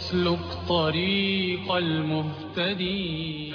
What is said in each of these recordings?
واسلك طريق المهتدين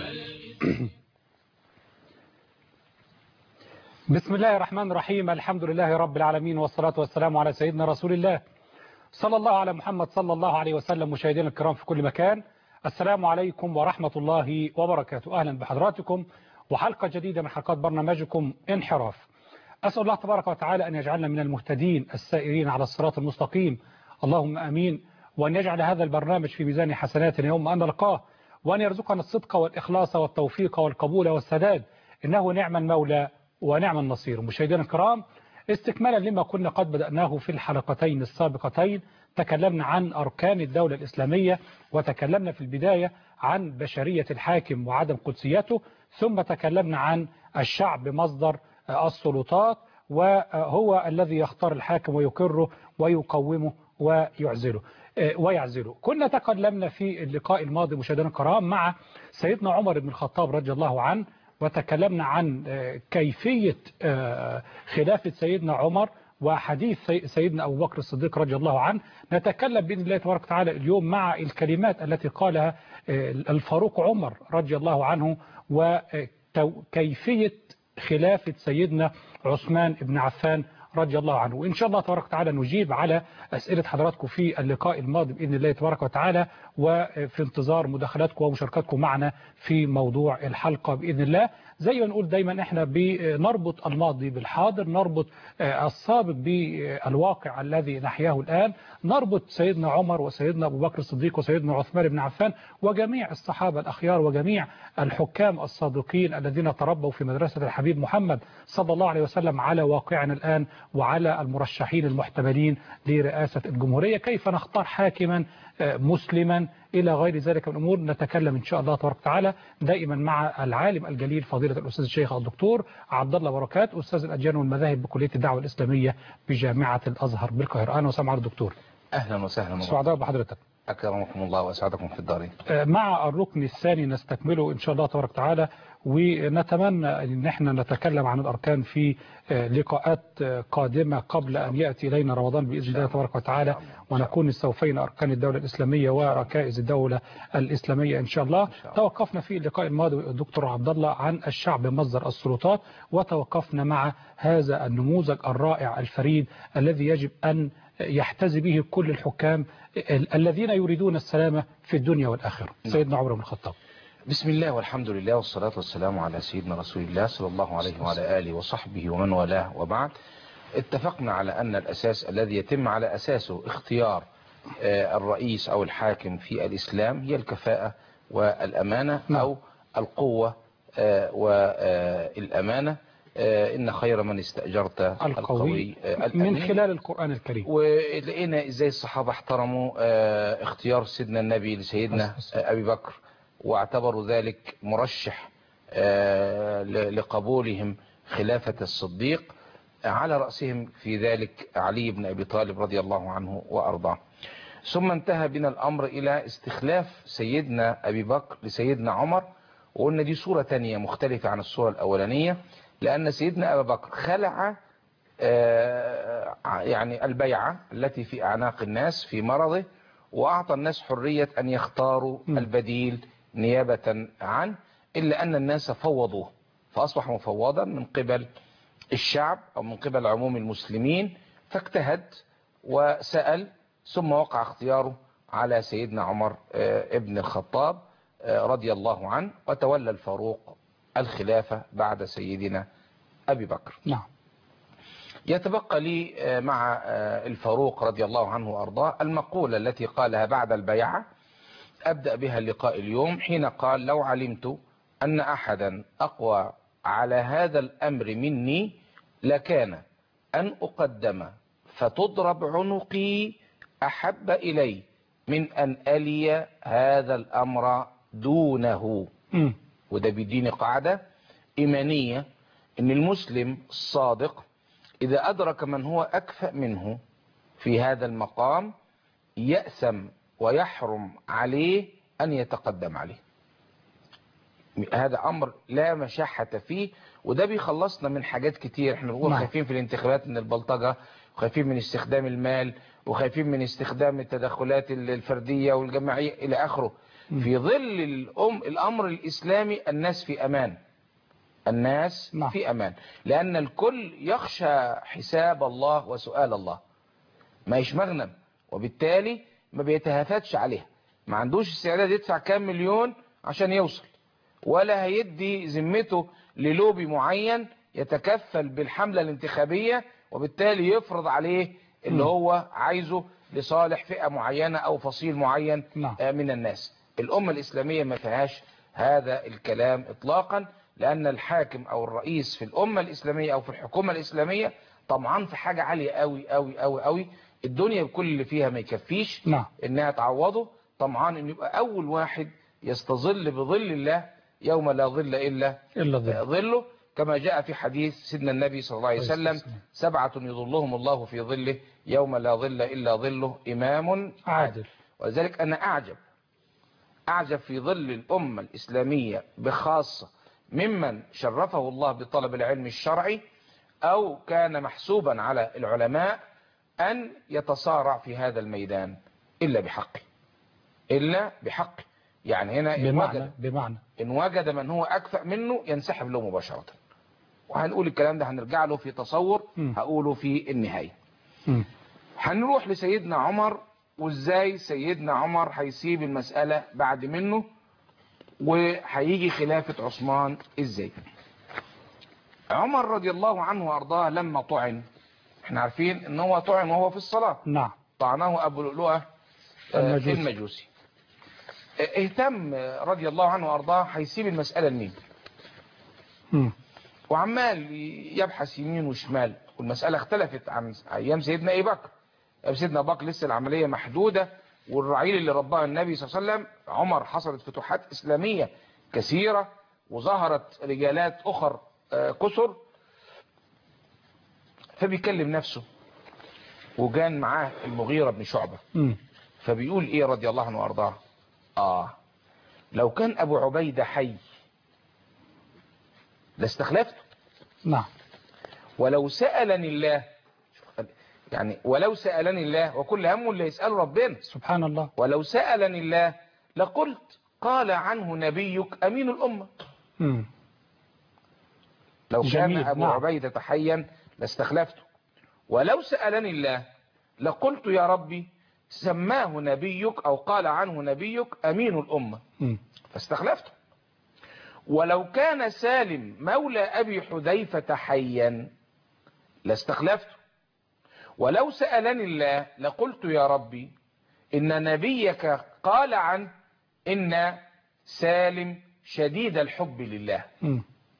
بسم الله الرحمن الرحيم الحمد لله رب العالمين والصلاة والسلام على سيدنا رسول الله صلى الله على محمد صلى الله عليه وسلم مشاهدينا الكرام في كل مكان السلام عليكم ورحمة الله وبركاته أهلا بحضراتكم وحلقة جديدة من حلقات برنامجكم انحراف أسأل الله تبارك وتعالى أن يجعلنا من المهتدين السائرين على الصراط المستقيم اللهم أمين وأن يجعل هذا البرنامج في ميزان حسناتنا يوم أن نلقاه وأن يرزقنا الصدق والإخلاص والتوفيق والقبول والسداد إنه نعم المولى ونعم النصير مشاهدينا الكرام استكمالا لما كنا قد بدأناه في الحلقتين السابقتين تكلمنا عن أركان الدولة الإسلامية وتكلمنا في البداية عن بشرية الحاكم وعدم قدسيته ثم تكلمنا عن الشعب مصدر السلطات وهو الذي يختار الحاكم ويقره ويقومه ويعزله ويعزله كنا تكلمنا في اللقاء الماضي مشاهدينا الكرام مع سيدنا عمر بن الخطاب رضي الله عنه وتكلمنا عن كيفية خلافة سيدنا عمر وحديث سيدنا أبو بكر الصديق رضي الله عنه نتكلم بإذن الله تبارك وتعالى اليوم مع الكلمات التي قالها الفاروق عمر رضي الله عنه وكيفية خلافة سيدنا عثمان بن عفان رضي الله عنه وإن شاء الله تبارك وتعالى نجيب على أسئلة حضراتكم في اللقاء الماضي بإذن الله تبارك وتعالى وفي انتظار مداخلاتكم ومشاركاتكم معنا في موضوع الحلقة بإذن الله زي ما نقول دايما احنا بنربط الماضي بالحاضر نربط السابق بالواقع الذي نحياه الآن نربط سيدنا عمر وسيدنا أبو بكر الصديق وسيدنا عثمان بن عفان وجميع الصحابة الأخيار وجميع الحكام الصادقين الذين تربوا في مدرسة الحبيب محمد صلى الله عليه وسلم على واقعنا الآن وعلى المرشحين المحتملين لرئاسة الجمهورية كيف نختار حاكما مسلما إلى غير ذلك من الأمور نتكلم إن شاء الله تبارك وتعالى دائما مع العالم الجليل فضيلة الأستاذ الشيخ الدكتور عبد الله بركات أستاذ الأديان والمذاهب بكلية الدعوة الإسلامية بجامعة الأزهر بالقاهرة أهلا وسهلا على الدكتور أهلا وسهلا سعداء بحضرتك أكرمكم الله وأسعدكم في الدارين مع الركن الثاني نستكمله إن شاء الله تبارك وتعالى ونتمنى أن احنا نتكلم عن الأركان في لقاءات قادمة قبل أن يأتي إلينا رمضان بإذن الله تبارك وتعالى ونكون استوفينا أركان الدولة الإسلامية وركائز الدولة الإسلامية إن شاء الله توقفنا في اللقاء الماضي الدكتور عبد الله عن الشعب مصدر السلطات وتوقفنا مع هذا النموذج الرائع الفريد الذي يجب أن يحتذي به كل الحكام الذين يريدون السلامة في الدنيا والآخرة سيدنا عمر بن الخطاب بسم الله والحمد لله والصلاة والسلام على سيدنا رسول الله صلى الله عليه وعلى آله وصحبه ومن والاه وبعد اتفقنا على أن الأساس الذي يتم على أساسه اختيار الرئيس أو الحاكم في الإسلام هي الكفاءة والأمانة أو القوة والأمانة إن خير من استأجرت القوي, القوي من خلال القرآن الكريم ولقينا إزاي الصحابة احترموا اختيار سيدنا النبي لسيدنا أبي بكر واعتبروا ذلك مرشح لقبولهم خلافة الصديق على رأسهم في ذلك علي بن أبي طالب رضي الله عنه وأرضاه ثم انتهى بنا الأمر إلى استخلاف سيدنا أبي بكر لسيدنا عمر وقلنا دي صورة تانية مختلفة عن الصورة الأولانية لأن سيدنا أبا بكر خلع يعني البيعة التي في أعناق الناس في مرضه وأعطى الناس حرية أن يختاروا البديل نيابة عنه إلا أن الناس فوضوه فأصبح مفوضا من قبل الشعب أو من قبل عموم المسلمين فاجتهد وسأل ثم وقع اختياره على سيدنا عمر ابن الخطاب رضي الله عنه وتولى الفاروق الخلافة بعد سيدنا أبي بكر نعم يتبقى لي مع الفاروق رضي الله عنه وأرضاه المقولة التي قالها بعد البيعة أبدأ بها اللقاء اليوم حين قال لو علمت أن أحدا أقوى على هذا الأمر مني لكان أن أقدم فتضرب عنقي أحب إلي من أن ألي هذا الأمر دونه م. وده بيديني قاعدة إيمانية إن المسلم الصادق إذا أدرك من هو أكفأ منه في هذا المقام يأسم ويحرم عليه أن يتقدم عليه هذا امر لا مشحة فيه وده بيخلصنا من حاجات كتير احنا بنقول نعم. خايفين في الانتخابات من البلطجة وخايفين من استخدام المال وخايفين من استخدام التدخلات الفردية والجماعية الى اخره في ظل الأم الامر الاسلامي الناس في امان الناس نعم. في امان لان الكل يخشى حساب الله وسؤال الله ما يش مغنم وبالتالي ما بيتهافتش عليها ما عندوش استعداد يدفع كام مليون عشان يوصل ولا هيدي ذمته للوبي معين يتكفل بالحملة الانتخابية وبالتالي يفرض عليه اللي هو عايزه لصالح فئة معينة او فصيل معين نعم. آه، من الناس الامة الاسلامية ما فيهاش هذا الكلام اطلاقا لان الحاكم او الرئيس في الامة الاسلامية او في الحكومة الاسلامية طمعان في حاجة عالية قوي قوي قوي قوي الدنيا بكل اللي فيها ما يكفيش نعم. انها تعوضه طمعان ان يبقى اول واحد يستظل بظل الله يوم لا ظل الا إلا ظل ظله كما جاء في حديث سيدنا النبي صلى الله عليه عليه وسلم الصلاة سبعة يظلهم الله في ظله يوم لا ظل إلا ظله إمام عادل ولذلك أنا أعجب أعجب في ظل الأمة الإسلامية بخاصة ممن شرفه الله بطلب العلم الشرعي أو كان محسوبا على العلماء أن يتصارع في هذا الميدان إلا بحقه إلا بحقه يعني هنا إن بمعنى وجد, بمعنى إن وجد من هو أكفأ منه ينسحب له مباشرة وهنقول الكلام ده هنرجع له في تصور مم. هقوله في النهاية مم. هنروح لسيدنا عمر وازاي سيدنا عمر هيسيب المسألة بعد منه وهيجي خلافة عثمان ازاي عمر رضي الله عنه وارضاه لما طعن احنا عارفين ان هو طعن وهو في الصلاة نعم طعنه ابو لؤلؤة آه، المجوسي. المجوسي اه، اهتم آه، رضي الله عنه وارضاه هيسيب المسألة لمين مم. وعمال يبحث يمين وشمال والمسألة اختلفت عن أيام سيدنا أبي بكر أيام سيدنا أبي بكر لسه العملية محدودة والرعيل اللي رباها النبي صلى الله عليه وسلم عمر حصلت فتوحات إسلامية كثيرة وظهرت رجالات أخر آه، كثر فبيكلم نفسه وكان معاه المغيرة بن شعبة مم. فبيقول ايه رضي الله عنه وارضاه اه لو كان ابو عبيدة حي لاستخلفته نعم ولو سألني الله يعني ولو سألني الله وكل هم اللي يسأله ربنا سبحان الله ولو سألني الله لقلت قال عنه نبيك أمين الأمة مم. لو كان جميل، أبو نعم. عبيدة حيا لاستخلفته ولو سألني الله لقلت يا ربي سماه نبيك أو قال عنه نبيك أمين الأمة مم. فاستخلفته ولو كان سالم مولى أبي حذيفة حيا لاستخلفته ولو سألني الله لقلت يا ربي إن نبيك قال عن إن سالم شديد الحب لله مم.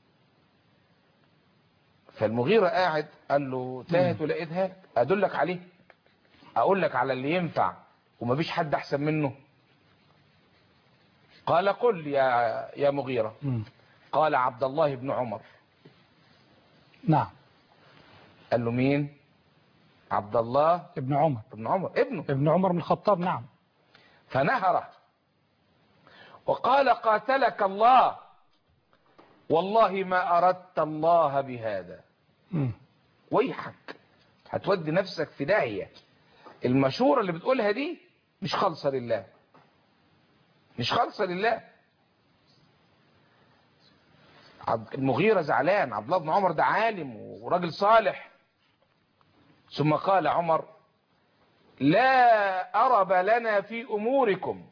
فالمغيرة قاعد قال له تاهت ولقيتها لك أدلك عليه أقول لك على اللي ينفع ومفيش حد أحسن منه قال قل يا يا مغيرة مم. قال عبد الله بن عمر نعم قال له مين عبد الله ابن عمر بن عمر ابنه ابن عمر بن الخطاب نعم فنهره وقال قاتلك الله والله ما أردت الله بهذا مم. ويحك هتودي نفسك في داهية المشورة اللي بتقولها دي مش خالصة لله مش خالصة لله عبد- المغيرة زعلان عبد الله بن عمر ده عالم وراجل صالح ثم قال عمر لا أرب لنا في أموركم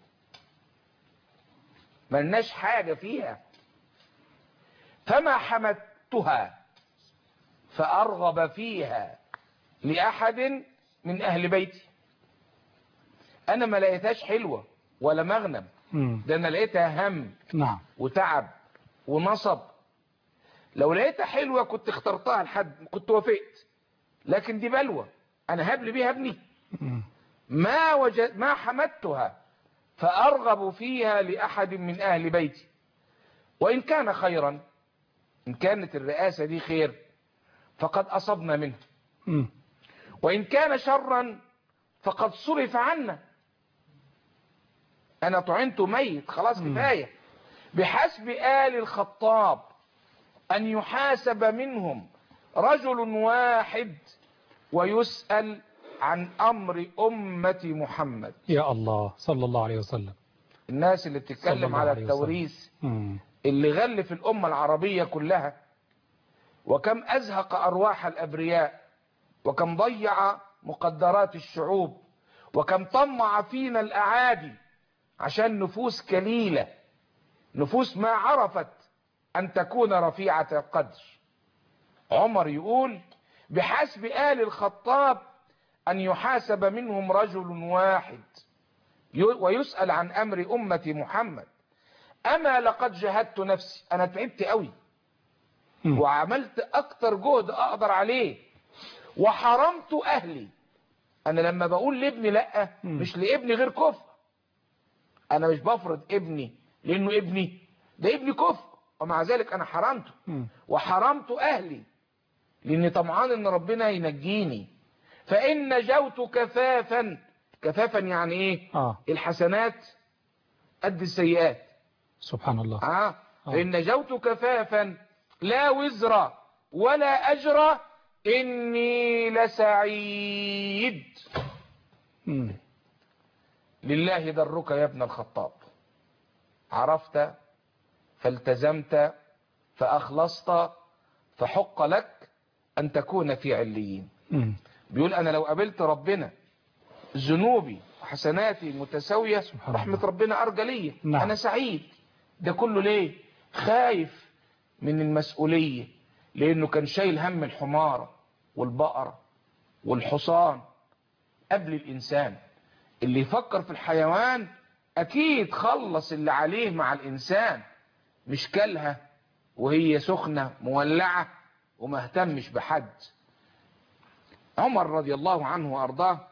ملناش حاجة فيها فما حمدتها فأرغب فيها لأحد من أهل بيتي أنا ما لقيتهاش حلوة ولا مغنم مم. ده أنا لقيتها هم نعم وتعب ونصب لو لقيتها حلوة كنت اخترتها لحد كنت وافقت لكن دي بلوى أنا هبل بيها ابني مم. ما وجد ما حمدتها فأرغب فيها لأحد من أهل بيتي وإن كان خيرا إن كانت الرئاسة دي خير فقد أصبنا منه مم. وإن كان شرا فقد صرف عنا أنا طعنت ميت خلاص كفاية بحسب آل الخطاب أن يحاسب منهم رجل واحد ويسأل عن أمر أمة محمد يا الله صلى الله عليه وسلم الناس اللي صلى بتتكلم الله على عليه وسلم. التوريث مم. اللي غل في الأمة العربية كلها وكم أزهق أرواح الأبرياء وكم ضيع مقدرات الشعوب وكم طمع فينا الأعادي عشان نفوس كليلة نفوس ما عرفت أن تكون رفيعة القدر عمر يقول بحسب آل الخطاب أن يحاسب منهم رجل واحد ي- ويسأل عن أمر أمة محمد أما لقد جهدت نفسي أنا تعبت قوي مم. وعملت أكتر جهد أقدر عليه وحرمت أهلي أنا لما بقول لابني لأ مم. مش لابني غير كفر أنا مش بفرض ابني لأنه ابني ده ابني كفر ومع ذلك أنا حرمته مم. وحرمت أهلي لأني طمعان إن ربنا ينجيني فإن نجوت كفافا كفافا يعني إيه آه الحسنات قد السيئات سبحان الله آه. فإن نجوت كفافا لا وزر ولا أجر إني لسعيد مم. لله درك يا ابن الخطاب عرفت فالتزمت فأخلصت فحق لك أن تكون في عليين مم. بيقول أنا لو قابلت ربنا ذنوبي وحسناتي متساوية سبحان رحمة الله. ربنا أرجى لي نعم. أنا سعيد ده كله ليه خايف من المسؤولية لأنه كان شايل هم الحمارة والبقرة والحصان قبل الإنسان اللي يفكر في الحيوان أكيد خلص اللي عليه مع الإنسان مش كلها وهي سخنة مولعة وما اهتمش بحد عمر رضي الله عنه وأرضاه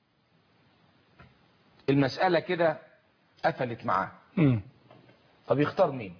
المسألة كده قفلت معاه مم. طب يختار مين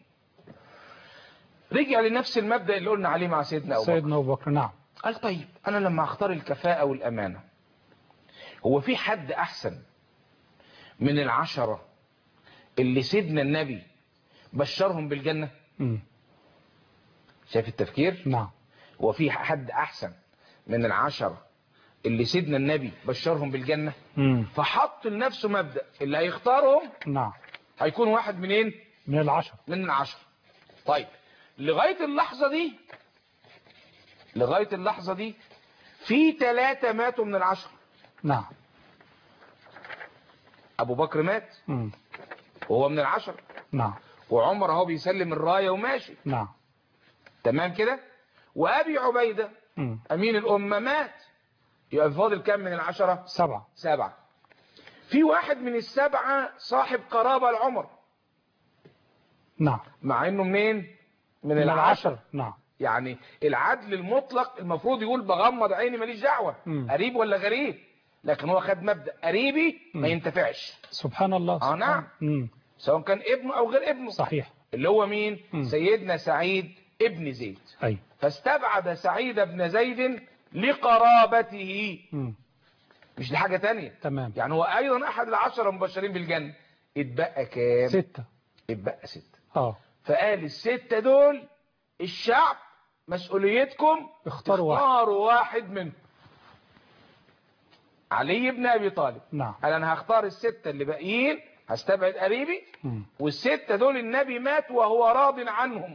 رجع لنفس المبدأ اللي قلنا عليه مع سيدنا أبو بكر سيدنا أبو بكر نعم قال طيب أنا لما أختار الكفاءة والأمانة هو في حد أحسن من العشرة اللي سيدنا النبي بشرهم بالجنة مم. شايف التفكير نعم هو في حد أحسن من العشرة اللي سيدنا النبي بشرهم بالجنة مم. فحط لنفسه مبدأ اللي هيختارهم نعم هيكون واحد منين من العشر من العشرة طيب لغاية اللحظة دي لغاية اللحظة دي في ثلاثة ماتوا من العشرة نعم أبو بكر مات مم. وهو من العشرة نعم وعمر اهو بيسلم الراية وماشي نعم تمام كده وأبي عبيدة مم. أمين الأمة مات يبقى فاضل كام من العشرة سبعة سبعة في واحد من السبعة صاحب قرابة لعمر نعم مع انه منين من من العشر نعم يعني العدل المطلق المفروض يقول بغمض عيني ماليش دعوه مم. قريب ولا غريب لكن هو خد مبدا قريبي ما مم. ينتفعش سبحان الله آه، نعم. مم. سواء كان ابنه او غير ابنه صحيح اللي هو مين مم. سيدنا سعيد ابن زيد أي فاستبعد سعيد بن زيد لقرابته مم. مش لحاجه تانية تمام يعني هو ايضا احد العشره المبشرين بالجنه اتبقى كام ستة اتبقى ستة اه فقال الستة دول الشعب مسؤوليتكم اختاروا واحد. اختاروا واحد منهم علي بن ابي طالب نعم قال انا هختار الستة اللي باقيين هستبعد قريبي مم. والستة دول النبي مات وهو راض عنهم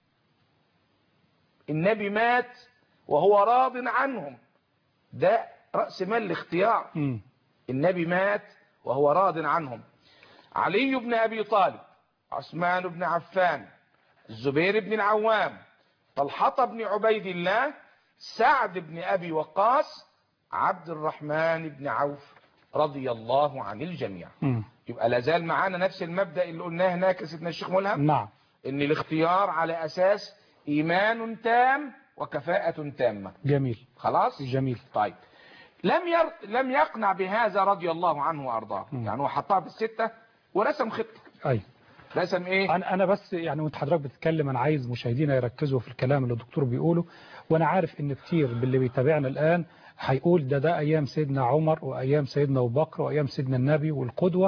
النبي مات وهو راض عنهم ده رأس مال الاختيار مم. النبي مات وهو راض عنهم علي بن أبي طالب عثمان بن عفان الزبير بن العوام طلحة بن عبيد الله سعد بن أبي وقاص عبد الرحمن بن عوف رضي الله عن الجميع مم. يبقى لازال معانا نفس المبدأ اللي قلناه هناك يا سيدنا الشيخ ملهم نعم ان الاختيار على اساس ايمان تام وكفاءة تامة جميل خلاص جميل طيب لم ير... لم يقنع بهذا رضي الله عنه وارضاه مم. يعني هو حطها في الستة ورسم خطة أي رسم ايه انا انا بس يعني وانت حضرتك بتتكلم انا عايز مشاهدينا يركزوا في الكلام اللي الدكتور بيقوله وانا عارف ان كتير باللي بيتابعنا الان هيقول ده ده ايام سيدنا عمر وايام سيدنا ابو بكر وايام سيدنا النبي والقدوه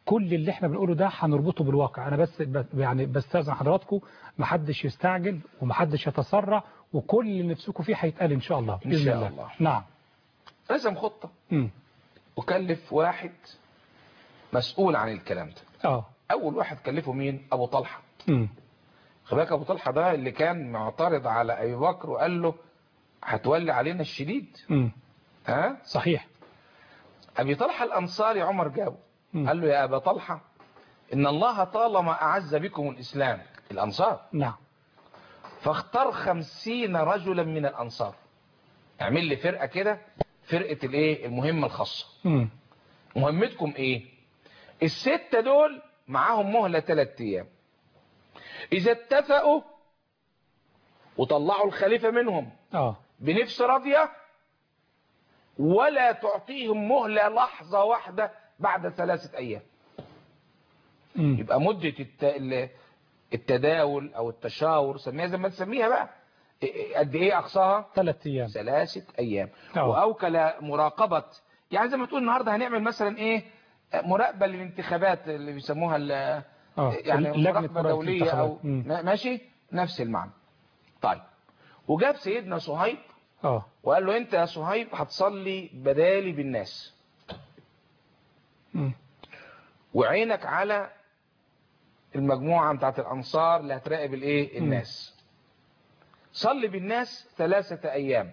كل اللي احنا بنقوله ده هنربطه بالواقع انا بس ب- يعني بستاذن حضراتكم محدش يستعجل ومحدش يتسرع وكل اللي نفسكم فيه هيتقال ان شاء الله إن بإذن شاء الله. الله. نعم رسم خطة مم. وكلف واحد مسؤول عن الكلام ده اه اول واحد كلفه مين ابو طلحة مم. خلي بالك ابو طلحة ده اللي كان معترض على ابي بكر وقال له هتولي علينا الشديد مم. ها صحيح ابي طلحة الانصاري عمر جابه مم. قال له يا ابا طلحة ان الله طالما اعز بكم الاسلام الانصار نعم فاختار خمسين رجلا من الانصار اعمل لي فرقة كده فرقة الايه المهمة الخاصة مم. مهمتكم ايه الستة دول معاهم مهلة ثلاث ايام اذا اتفقوا وطلعوا الخليفة منهم اه بنفس راضية ولا تعطيهم مهلة لحظة واحدة بعد ثلاثة ايام مم. يبقى مدة الت... ال- التداول او التشاور سميها زي ما تسميها بقى إيه- إيه- قد ايه اقصاها ثلاث ايام ثلاثة ايام أه. واوكل مراقبة يعني زي ما تقول النهاردة هنعمل مثلا ايه مراقبة للانتخابات اللي بيسموها ال- اه يعني لجنة مراقبة مراقبة دولية او الانتخابات. مم. ما- ماشي نفس المعنى طيب وجاب سيدنا صهيب اه وقال له انت يا صهيب هتصلي بدالي بالناس مم. وعينك على المجموعة بتاعت الأنصار اللي هتراقب الايه الناس صلي بالناس ثلاثة أيام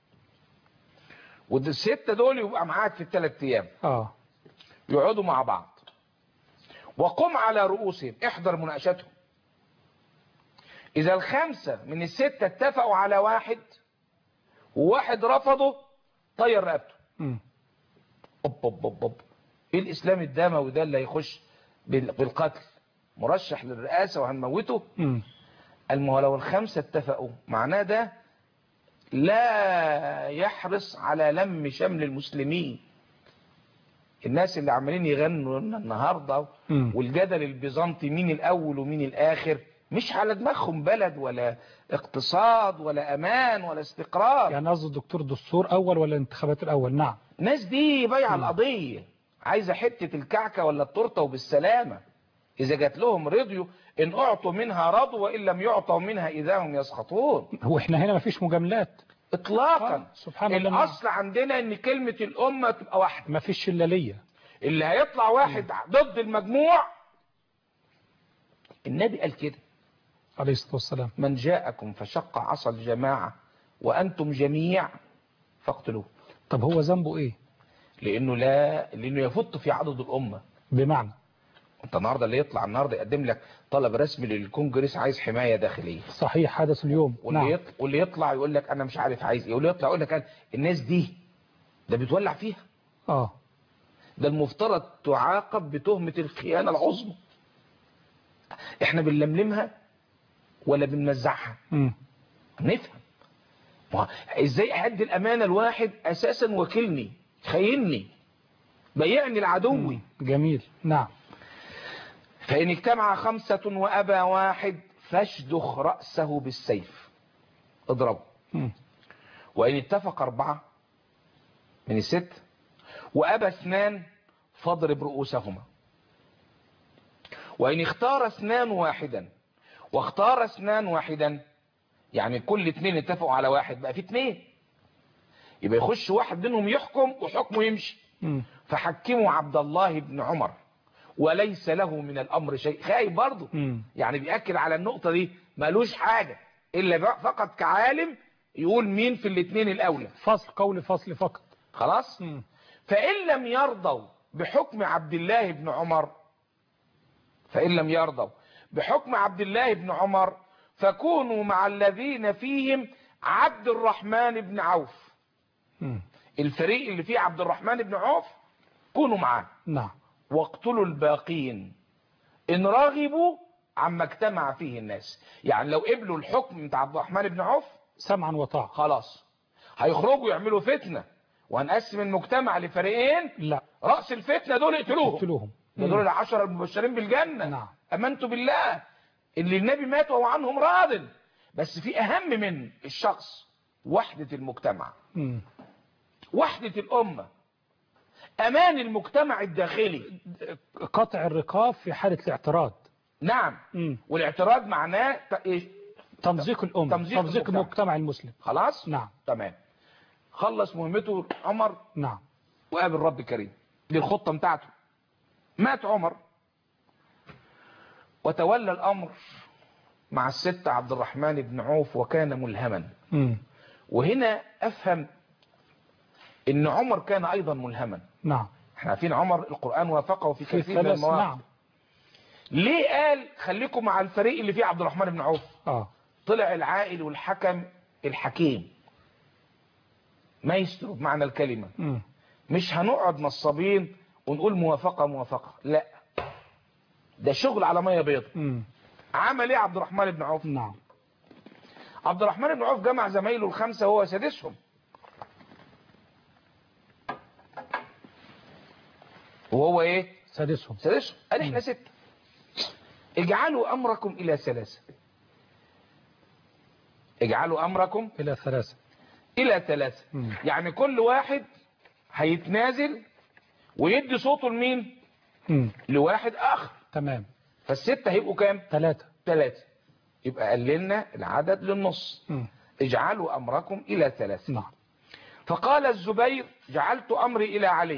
والستة دول يبقى معاك في الثلاث أيام اه يقعدوا مع بعض وقم على رؤوسهم احضر مناقشتهم إذا الخمسة من الستة اتفقوا على واحد وواحد رفضه طير رقبته مم. أوب أوب أوب أوب. ايه الاسلام الدموي ده اللي هيخش بال- بالقتل مرشح للرئاسة وهنموته مم. المه لو الخمسة اتفقوا معناه ده لا يحرص على لم شمل المسلمين الناس اللي عمالين يغنوا لنا النهاردة مم. والجدل البيزنطي مين الاول ومين الاخر مش على دماغهم بلد ولا اقتصاد ولا امان ولا استقرار يعني قصد الدكتور دستور اول ولا الانتخابات الاول نعم الناس دي بايعه القضيه عايزه حته الكعكه ولا التورته وبالسلامه اذا جات لهم رضيوا ان اعطوا منها رضوا وان لم يعطوا منها اذا هم يسخطون هو احنا هنا مفيش مجاملات اطلاقا آه، سبحان الله نعم. الاصل عندنا ان كلمه الامه تبقى واحده مفيش شلاليه اللي هيطلع واحد ضد المجموع النبي قال كده عليه الصلاه والسلام من جاءكم فشق عصا الجماعه وانتم جميع فاقتلوه طب هو ذنبه ايه لانه لا لانه يفت في عدد الامه بمعنى انت النهارده اللي يطلع النهارده يقدم لك طلب رسمي للكونجرس عايز حمايه داخليه صحيح حدث اليوم واللي نعم يطلع واللي يطلع يقول لك انا مش عارف عايز ايه واللي يطلع يقول لك أنا الناس دي ده بتولع فيها اه ده المفترض تعاقب بتهمه الخيانه العظمى احنا بنلملمها ولا بنمزعها مم. نفهم ما هو ازاي ادي الامانه لواحد اساسا وكلني خايني بيعني العدوي جميل نعم فإن اجتمع خمسة وأبى واحد فاشدخ رأسه بالسيف اضربه مم. وإن اتفق أربعة من الست وأبى اثنان فاضرب رؤوسهما وإن اختار اثنان واحدا واختار اثنان واحدا يعني كل اثنين اتفقوا على واحد بقى في اثنين يبقى يخش واحد منهم يحكم وحكمه يمشي مم. فحكموا عبد الله بن عمر وليس له من الامر شيء خايف برضه مم. يعني بيأكد على النقطة دي مالوش حاجة الا بقى فقط كعالم يقول مين في الاثنين الاولى فصل قول فصل فقط خلاص مم. فان لم يرضوا بحكم عبد الله بن عمر فان لم يرضوا بحكم عبد الله بن عمر فكونوا مع الذين فيهم عبد الرحمن بن عوف مم. الفريق اللي فيه عبد الرحمن بن عوف كونوا معاه نعم واقتلوا الباقين ان رغبوا عما اجتمع فيه الناس يعني لو قبلوا الحكم بتاع عبد الرحمن بن عوف سمعا وطاعة خلاص هيخرجوا يعملوا فتنة وهنقسم المجتمع لفريقين لا رأس الفتنة دول اقتلوهم اقتلوهم ده دول العشرة المبشرين بالجنة نعم. امنت بالله اللي النبي مات وهو عنهم راض بس في اهم من الشخص وحدة المجتمع مم. وحدة الامة امان المجتمع الداخلي قطع الرقاب في حالة الاعتراض نعم مم. والاعتراض معناه ت- إيه؟ تمزيق الأمة تمزيق تمزيق المجتمع. المجتمع المسلم خلاص نعم تمام خلص مهمته عمر نعم وقابل رب كريم دي الخطة بتاعته مات عمر وتولى الأمر مع الست عبد الرحمن بن عوف وكان ملهما مم. وهنا أفهم إن عمر كان أيضا ملهما نعم احنا عارفين عمر القرآن وافقه في في كثير من ثلاث المواقف نعم ليه قال خليكم مع الفريق اللي فيه عبد الرحمن بن عوف اه طلع العائل والحكم الحكيم مايسترو بمعنى الكلمة مم. مش هنقعد نصابين ونقول موافقة موافقة لا ده شغل على مية بيض مم. عمل ايه عبد الرحمن بن عوف نعم عبد الرحمن بن عوف جمع زمايله الخمسة وهو سادسهم وهو ايه سادسهم سادسهم قال احنا ستة اجعلوا امركم الى ثلاثة اجعلوا امركم إلى ثلاثة الى ثلاثة مم. يعني كل واحد هيتنازل ويدي صوته لمين مم. لواحد اخر تمام فالستة هيبقوا كام ثلاثة ثلاثة يبقى قللنا العدد للنص مم. اجعلوا امركم الى ثلاثة نعم فقال الزبير جعلت امري الى علي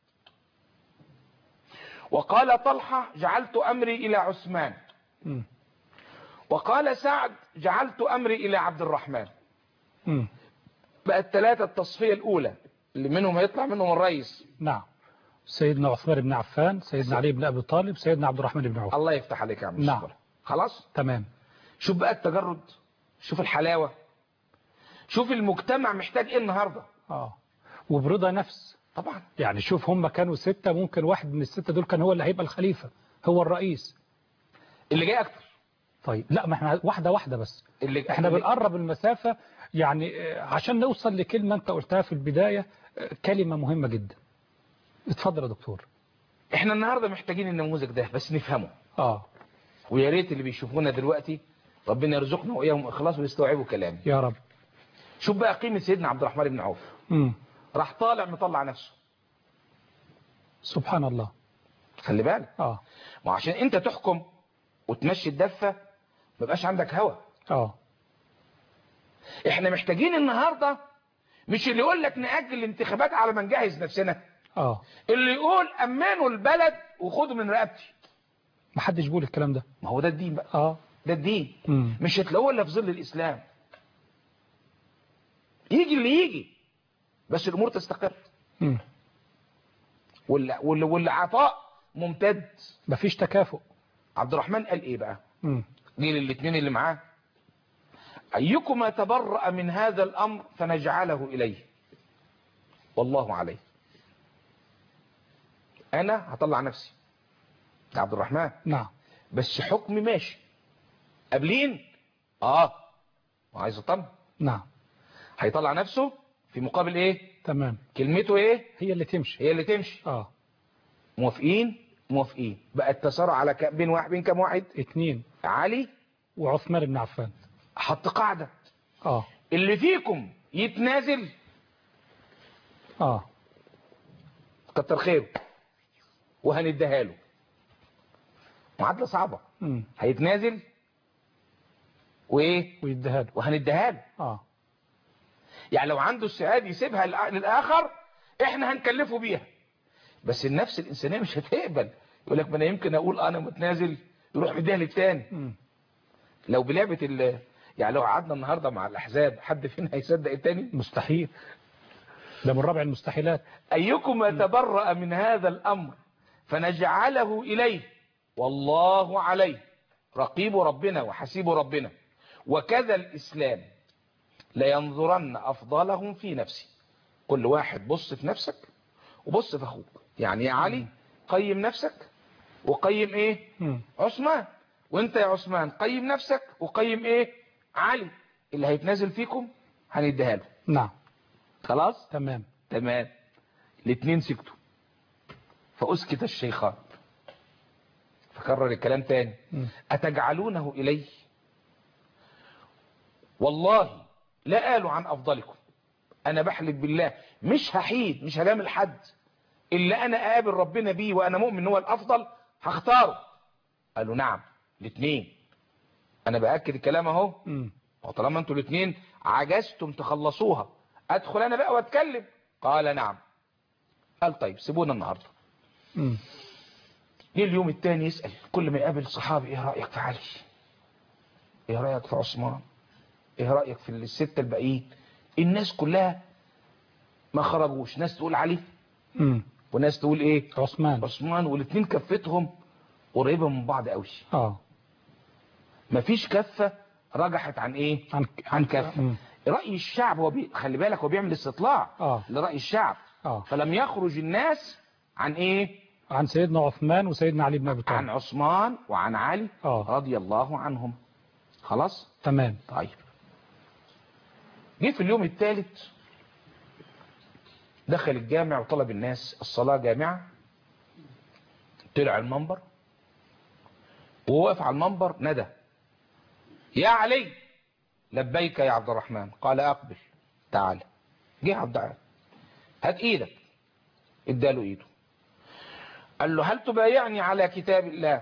وقال طلحة جعلت امري الى عثمان مم. وقال سعد جعلت امري الى عبد الرحمن مم. بقى الثلاثة التصفية الاولى اللي منهم هيطلع منهم الرئيس نعم سيدنا عثمان بن عفان سيدنا علي بن أبي طالب سيدنا عبد الرحمن بن عوف الله يفتح عليك يا عم نعم. الشكر. خلاص تمام شوف بقى التجرد شوف الحلاوة شوف المجتمع محتاج ايه النهاردة اه وبرضا نفس طبعا يعني شوف هم كانوا ستة ممكن واحد من الستة دول كان هو اللي هيبقى الخليفة هو الرئيس اللي جاي اكتر طيب لا ما احنا واحدة واحدة بس اللي احنا اللي- بنقرب المسافة يعني آه، عشان نوصل لكلمة انت قلتها في البداية آه، كلمة مهمة جدا اتفضل يا دكتور احنا النهاردة محتاجين النموذج ده بس نفهمه اه ويا ريت اللي بيشوفونا دلوقتي ربنا يرزقنا واياهم اخلاص ويستوعبوا كلامي يا رب شوف بقى قيمة سيدنا عبد الرحمن بن عوف مم. راح طالع مطلع نفسه سبحان الله خلي بالك اه ما عشان انت تحكم وتمشي الدفة ما يبقاش عندك هوى اه احنا محتاجين النهاردة مش اللي يقول لك نأجل الانتخابات على ما نجهز نفسنا اه اللي يقول امنوا البلد وخدوا من رقبتي محدش بيقول الكلام ده ما هو ده الدين بقى اه ده الدين مم. مش هتلاقوه الا في ظل الاسلام يجي اللي يجي بس الامور تستقر مم. وال- وال- والعطاء ممتد مفيش تكافؤ عبد الرحمن قال ايه بقى مم. دي للاثنين اللي معاه ايكما تبرأ من هذا الامر فنجعله اليه والله عليه انا هطلع نفسي يا عبد الرحمن نعم بس حكمي ماشي قابلين اه وعايز يطمن نعم هيطلع نفسه في مقابل ايه تمام كلمته ايه هي اللي تمشي هي اللي تمشي اه موافقين موافقين بقى التسارع على ك... بين واحد بين كام واحد اتنين علي وعثمان بن عفان حط قاعدة اه اللي فيكم يتنازل اه كتر خيره وهنديها له معادلة صعبة مم. هيتنازل وايه ويديها له وهنديها له اه يعني لو عنده استعداد يسيبها للآ- للاخر احنا هنكلفه بيها بس النفس الانسانيه مش هتقبل يقول لك ما انا يمكن اقول انا متنازل يروح مديها للتاني مم. لو بلعبه ال يعني لو قعدنا النهارده مع الاحزاب حد فينا هيصدق التاني مستحيل ده من رابع المستحيلات ايكما تبرأ من هذا الامر فنجعله اليه والله عليه رقيب ربنا وحسيب ربنا وكذا الاسلام لينظرن افضلهم في نفسي كل واحد بص في نفسك وبص في اخوك يعني يا علي قيم نفسك وقيم ايه مم. عثمان وانت يا عثمان قيم نفسك وقيم ايه علي اللي هيتنازل فيكم هنديها له نعم خلاص تمام تمام الاثنين سكتوا فأسكت الشيخان فكرر الكلام تاني مم. أتجعلونه إليه والله لا قالوا عن أفضلكم أنا بحلف بالله مش هحيد مش هجامل حد اللي انا اقابل ربنا بيه وانا مؤمن ان هو الافضل هختاره قال له نعم الاثنين انا باكد الكلام اهو مم. وطالما انتوا الاثنين عجزتم تخلصوها ادخل انا بقى واتكلم قال نعم قال طيب سيبونا النهارده مم. ليه اليوم التاني يسأل كل ما يقابل صحابي ايه رأيك في علي ايه رأيك في عثمان ايه رأيك في الستة الباقيين الناس كلها ما خرجوش ناس تقول علي مم. وناس تقول ايه عثمان عثمان والاتنين كفتهم قريبة من بعض قوي اه مفيش كفة رجحت عن ايه عن عن كفة مم. رأي الشعب هو بي... خلي بالك هو بيعمل استطلاع اه لرأي الشعب اه فلم يخرج الناس عن ايه عن سيدنا عثمان وسيدنا علي بن ابي عن طالب عثمان وعن علي اه رضي الله عنهم خلاص تمام طيب جه في اليوم الثالث دخل الجامع وطلب الناس الصلاة جامعة طلع المنبر وهو واقف على المنبر ندى يا علي لبيك يا عبد الرحمن قال أقبل تعال جه عبد الرحمن هات ايدك اداله ايده قال له هل تبايعني على كتاب الله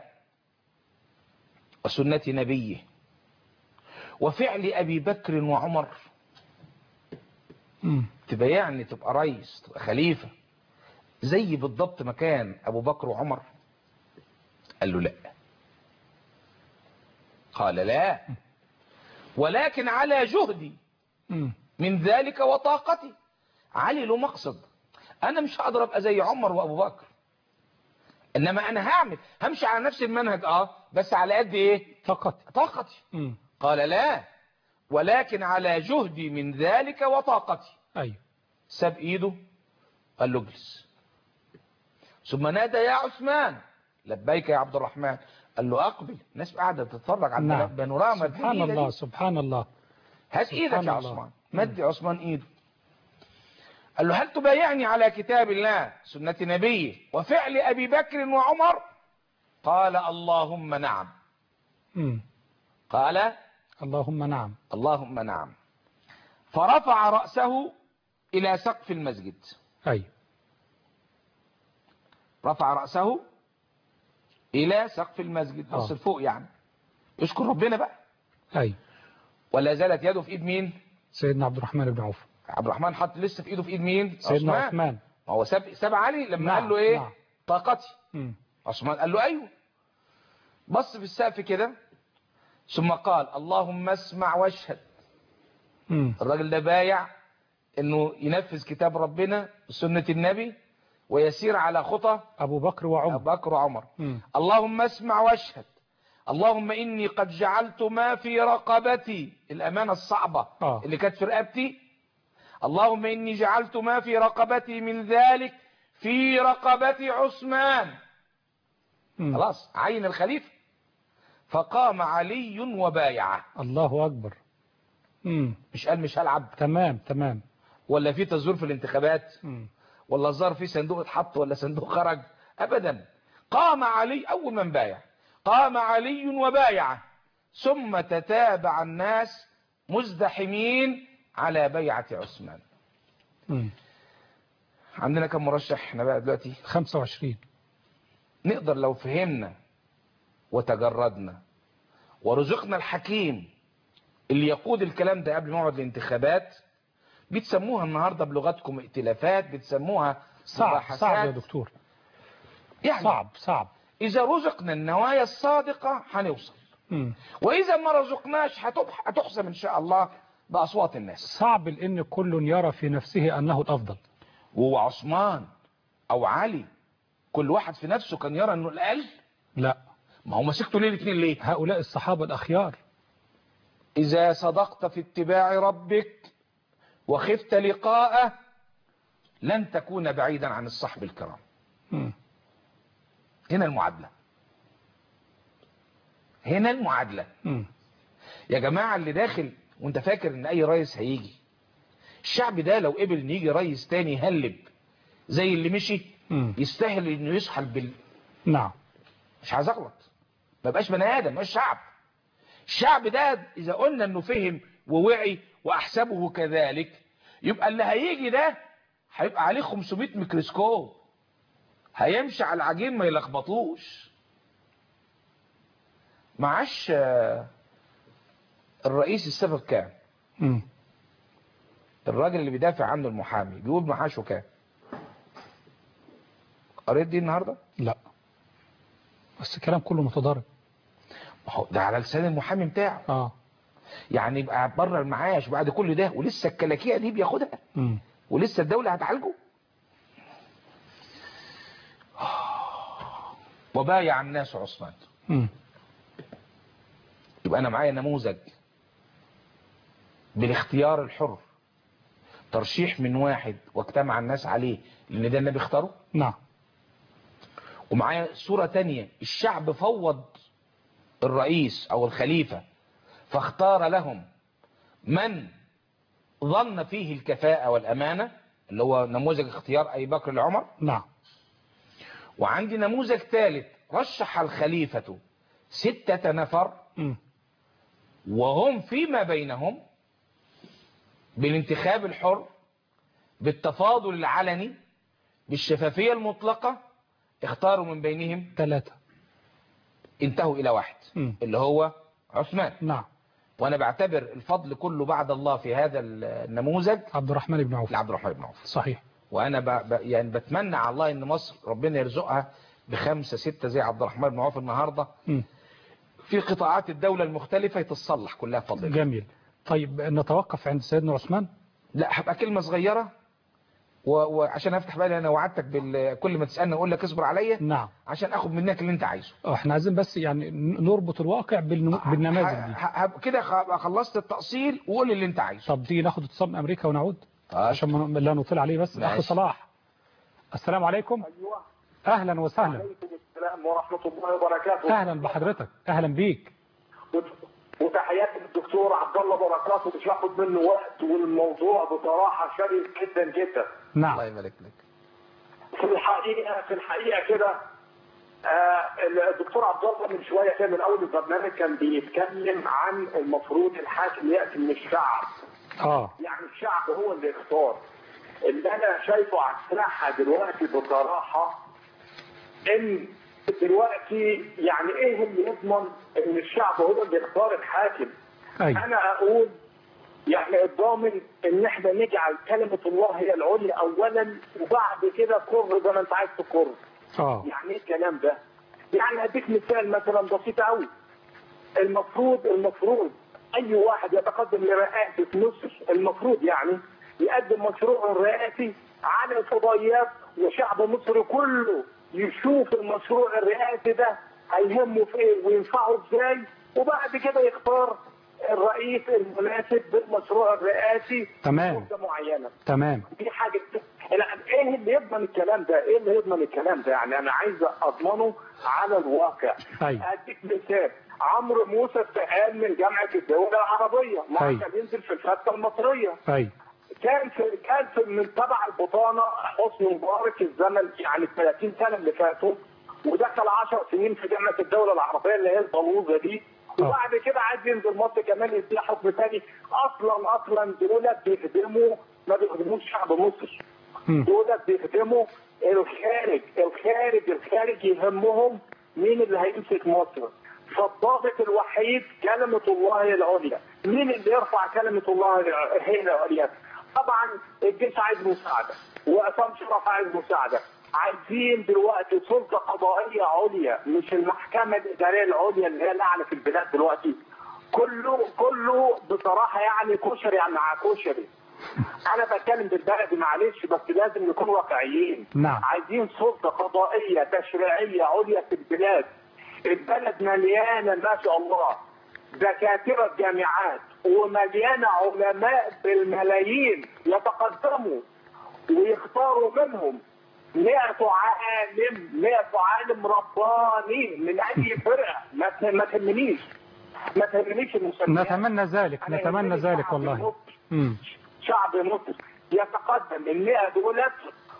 وسنة نبيه وفعل أبي بكر وعمر مم. تبايعني تبقى رئيس تبقى خليفة زي بالضبط مكان أبو بكر وعمر قال له لا قال لا ولكن على جهدي مم. من ذلك وطاقتي علي له مقصد أنا مش هقدر أبقى زي عمر وأبو بكر إنما أنا هعمل همشي على نفس المنهج آه بس على قد إيه فقط طاقتي مم. قال لا ولكن على جهدي من ذلك وطاقتي ايوه ساب ايده قال له اجلس ثم نادى يا عثمان لبيك يا عبد الرحمن قال له اقبل الناس قاعده تتفرج على نعم. بانوراما سبحان الجميلة الله دي. سبحان الله هات سبحان ايدك يا الله. عثمان مد عثمان ايده قال له هل تبايعني على كتاب الله سنة نبيه وفعل ابي بكر وعمر قال اللهم نعم مم. قال اللهم نعم اللهم نعم فرفع رأسه إلى سقف المسجد ايوه رفع رأسه إلى سقف المسجد بص آه. لفوق يعني يشكر ربنا بقى ايوه ولا زالت يده في إيد مين سيدنا عبد الرحمن بن عوف عبد الرحمن حط لسه في إيده في إيد مين سيدنا عثمان ما هو ساب, ساب علي لما نعم، قال له إيه نعم. طاقتي مم. عثمان قال له أيوه بص في السقف كده ثم قال اللهم اسمع واشهد مم. الراجل ده بايع انه ينفذ كتاب ربنا وسنة النبي ويسير على خطى ابو بكر وعمر أبو بكر وعمر مم. اللهم اسمع واشهد اللهم إني قد جعلت ما في رقبتي الأمانة الصعبة آه. اللي كانت في رقبتي اللهم إني جعلت ما في رقبتي من ذلك في رقبة عثمان مم. خلاص عين الخليفة فقام علي وبايعه الله اكبر مم. مش قال مش هلعب تمام تمام ولا في تزور في الانتخابات مم. ولا ظهر في صندوق اتحط ولا صندوق خرج ابدا قام علي اول من بايع قام علي وبايعه ثم تتابع الناس مزدحمين على بيعة عثمان مم. عندنا كم مرشح احنا بقى دلوقتي 25 نقدر لو فهمنا وتجردنا ورزقنا الحكيم اللي يقود الكلام ده قبل موعد الانتخابات بتسموها النهارده بلغتكم ائتلافات بتسموها صعب مباحثات. صعب يا دكتور يعني صعب صعب إذا رزقنا النوايا الصادقة هنوصل مم. وإذا ما رزقناش هتبح- هتحسم إن شاء الله بأصوات الناس صعب لان كل يرى في نفسه انه الافضل وهو عثمان أو علي كل واحد في نفسه كان يرى إنه الأقل لا ما هو مسكته ليه الاثنين ليه هؤلاء الصحابة الأخيار إذا صدقت في اتباع ربك وخفت لقاءه لن تكون بعيدا عن الصحب الكرام مم. هنا المعادلة هنا المعادلة مم. يا جماعة اللي داخل وانت فاكر ان اي رئيس هيجي الشعب ده لو قبل ان يجي رئيس تاني يهلب زي اللي مشي مم. يستاهل انه يسحل بال نعم مش عايز اغلط ما بقاش بني ادم مش شعب الشعب ده اذا قلنا انه فهم ووعي واحسبه كذلك يبقى اللي هيجي ده هيبقى عليه 500 ميكروسكوب هيمشي على العجين ما يلخبطوش معاش آه، الرئيس السبب كام مم. الراجل اللي بيدافع عنه المحامي بيقول معاشه كام قريت دي النهارده لا بس الكلام كله متضارب ما هو ده على لسان المحامي بتاعه اه يعني يبقى بره المعاش بعد كل ده ولسه الكلاكيع دي بياخدها مم. ولسه الدولة هتعالجه وبايع الناس عثمان مم. يبقى انا معايا نموذج بالاختيار الحر ترشيح من واحد واجتمع الناس عليه لان ده النبي اختاره نعم ومعايا صورة تانية الشعب فوض الرئيس او الخليفة فاختار لهم من ظن فيه الكفاءة والامانة اللي هو نموذج اختيار ابي بكر لعمر نعم وعندي نموذج ثالث رشح الخليفة ستة نفر مم. وهم فيما بينهم بالانتخاب الحر بالتفاضل العلني بالشفافية المطلقة اختاروا من بينهم ثلاثة انتهوا إلى واحد مم. اللي هو عثمان نعم وأنا بعتبر الفضل كله بعد الله في هذا النموذج عبد الرحمن بن عوف لعبد الرحمن بن عوف صحيح وأنا ب... ب... يعني بتمنى على الله إن مصر ربنا يرزقها بخمسة ستة زي عبد الرحمن بن عوف النهاردة مم. في قطاعات الدولة المختلفة تتصلح كلها بفضل الله جميل طيب نتوقف عند سيدنا عثمان لا هبقى كلمة صغيرة و- وعشان افتح بالي انا وعدتك بال... كل ما تسالني اقول لك اصبر عليا نعم عشان اخد منك اللي انت عايزه احنا عايزين بس يعني نربط الواقع بالنم... بالنماذج دي ه- ه- كده خ- خلصت التأصيل وقول اللي انت عايزه طب تيجي ناخد اتصال من امريكا ونعود طيب. عشان ما لا نطيل عليه بس اخ ماشي. صلاح السلام عليكم ايوه اهلا وسهلا عليكم السلام ورحمه الله وبركاته اهلا بحضرتك اهلا بيك وت- وتحياتي للدكتور عبد الله بركاته مش هاخد منه وقت والموضوع بصراحه شريف جدا جدا نعم الله يبارك لك في الحقيقه في الحقيقه كده آه الدكتور عبد الله من شويه كان من اول البرنامج كان بيتكلم عن المفروض الحاكم ياتي من الشعب اه يعني الشعب هو اللي يختار اللي انا شايفه على الساحه دلوقتي بصراحه ان دلوقتي يعني ايه اللي يضمن ان الشعب هو اللي يختار الحاكم ايوه انا اقول يعني الضامن ان احنا نجعل كلمه الله هي العليا اولا وبعد كده كر زي ما انت عايز تكر اه يعني ايه الكلام ده؟ يعني هديك مثال مثلا بسيط قوي المفروض المفروض اي واحد يتقدم لرئاسه مصر المفروض يعني يقدم مشروعه الرئاسي على الفضائيات وشعب مصر كله يشوف المشروع الرئاسي ده هيهمه في ايه وينفعه ازاي وبعد كده يختار الرئيس المناسب بالمشروع الرئاسي تمام. مدة معينه تمام دي حاجه الآن ايه اللي يضمن الكلام ده؟ ايه اللي يضمن الكلام ده؟ يعني انا عايز اضمنه على الواقع. أيوة. اديك مثال عمرو موسى استقال من جامعه الدول العربيه، ما أيوة. كان ينزل في الفتة المصريه. ايوه كان في كان في من تبع البطانه حسني مبارك الزمن يعني ال 30 سنه اللي فاتوا ودخل 10 سنين في جامعه الدوله العربيه اللي هي البلوزه دي آه. وبعد كده عايز ينزل مصر كمان يدي حكم ثاني اصلا اصلا دول بيخدموا ما بيخدموش شعب مصر مم. دول بيخدموا الخارج الخارج الخارج يهمهم مين اللي هيمسك مصر فالضابط الوحيد كلمة الله هي العليا مين اللي يرفع كلمة الله هي العليا طبعا الجيش عايز مساعدة وعصام شرف عايز مساعدة عايزين دلوقتي سلطة قضائية عليا مش المحكمة الإدارية العليا اللي هي الأعلى في البلاد دلوقتي كله كله بصراحة يعني كشري يعني مع كشري انا بتكلم بالبلدي معلش بس لازم نكون واقعيين نعم. عايزين سلطه قضائيه تشريعيه عليا في البلاد البلد مليانه ما شاء الله دكاتره جامعات ومليانه علماء بالملايين يتقدموا ويختاروا منهم 100 عالم 100 عالم رباني من اي فرقه ما ت- ما تهمنيش ما تهمنيش المسميات نتمنى ذلك أنا نتمنى يهمني ذلك شعب والله مصر. مم. شعب مصر يتقدم ال 100 دولت